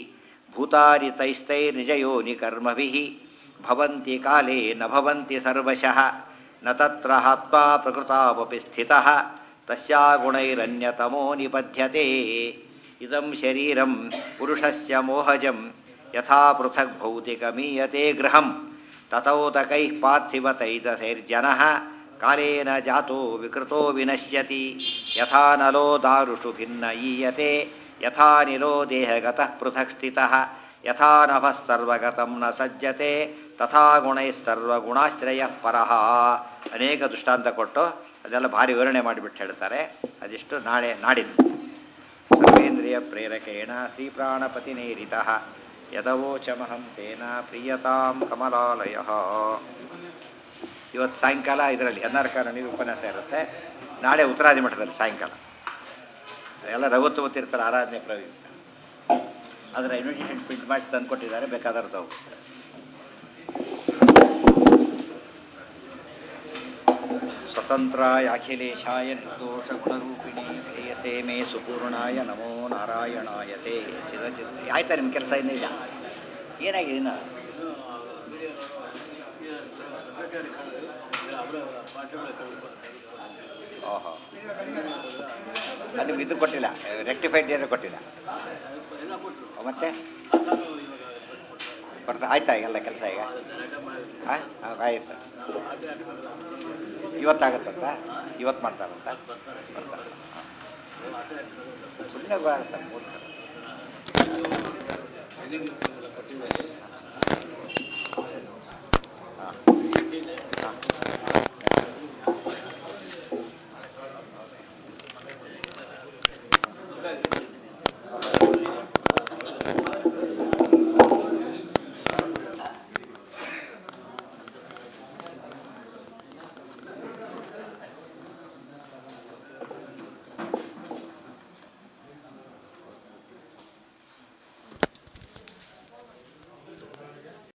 ಭೂತಾನಿ ತೈಸ್ತೈರ್ನಿಜಯೋನಿ ಕರ್ಮಭಿಃ ಭವಂತಿ ಕಾಲೇ ನ ಭವಂತಿ ಸರ್ವಶಃ ನ ತತ್ರ ಹಾತ್ವಾ ಪ್ರಕೃತಾವಪಿ ಸ್ಥಿತಃ ತಸ್ಯಾ ಗುಣೈರನ್ಯತಮೋ ನಿಬಧ್ಯತೆ ಇದಂ ಶರೀರಂ ಪುರುಷಸ್ಯ ಮೋಹಜಂ ಯಥಾ ಪೃಥಕ್ ಭೌತಿಕಮೀಯತೆ ಗೃಹಂ ತತೌತಕೈಃ ಪಾರ್ಥಿವತೈತಸೈರ್ಜನಃ ಕಾಲೇನ ಜಾತೋ ವಿಕೃತೋ ವಿನಶ್ಯತಿ ಯಥಾ ನಲೋ ದಾರುಷು ಭಿನ್ನ ಈಯತೆ ಯಥಾ ನಿಲೋ ದೇಹಗತಃ ಪೃಥಕ್ ಸ್ಥಿತಃ ಯಥಾ ನಭಸ್ತರ್ವಗತಂ ನ ಸಜ್ಜತೆ ತಥಾ ಗುಣೈಸ್ತರ್ವಗುಣಾಶ್ರಯ ಪರಃ ಅನೇಕ ದೃಷ್ಟಾಂತ ಕೊಟ್ಟು ಅದೆಲ್ಲ ಭಾರಿ ವಿವರಣೆ ಮಾಡಿಬಿಟ್ಟು ಹೇಳ್ತಾರೆ ಅದಿಷ್ಟು ನಾಳೆ ನಾಡಿದ್ದು ಸರ್ವೇಂದ್ರಿಯ ಪ್ರೇರಕೇಣ ಶ್ರೀಪ್ರಾಣಪತಿನೇರಿತ ಯದವೋಚಮಹಂ ತೇನ ಪ್ರಿಯತಾಂ ಕಮಲಾಲಯ ಇವತ್ತು ಸಾಯಂಕಾಲ ಇದರಲ್ಲಿ ಎನ್ನಾರ್ಕಾರಣಿ ಉಪನ್ಯಾಸ ಇರುತ್ತೆ ನಾಳೆ ಉತ್ತರಾದಿ ಮಠದಲ್ಲಿ ಸಾಯಂಕಾಲ ಎಲ್ಲ ರಘುತ್ವ ತೀರ್ಥರ ಆರಾಧನೆ ಪ್ರವೀಣ್ ಅದರ ಇನ್ವಿಟೇಷನ್ ಪ್ರಿಂಟ್ ಮಾಡಿ ತಂದು ಕೊಟ್ಟಿದ್ದಾರೆ ಬೇಕಾದ್ರೆ ತಾವು ಸ್ವತಂತ್ರಾಯ ಅಖಿಲೇಶಾಯ ನಿರ್ದೋಷ ಗುಣರೂಪಿಣಿ ಪ್ರೇಯಸೇ ಮೇ ಸುಪೂರ್ಣಾಯ ನಮೋ ನಾರಾಯಣಾಯ ತೇ ಚಿರಚಿತ್ರ ಆಯ್ತಾ ನಿಮ್ಮ ಕೆಲಸ ಇನ್ನೂ ಇಲ್ಲ ಏನಾಗಿದೆ ಇನ್ನು ಓಹೋ ಅದು ನಿಮ್ಗೆ ಇದು ಕೊಟ್ಟಿಲ್ಲ ರೆಕ್ಟಿಫೈಡ್ ಏನು ಕೊಟ್ಟಿಲ್ಲ ಮತ್ತೆ ಬರ್ತಾ ಆಯ್ತಾ ಎಲ್ಲ ಕೆಲಸ ಈಗ ಹಾಂ ಆಯ್ತು ಇವತ್ತಾಗತ್ತಂತ ಇವತ್ತು ಮಾಡ್ತಾರಂತ ಬರ್ತಾರೆ ಸುಮ್ಮನೆ ಬಾರಿಸ್ತಾರೆ ಮೂರು ಕಡೆ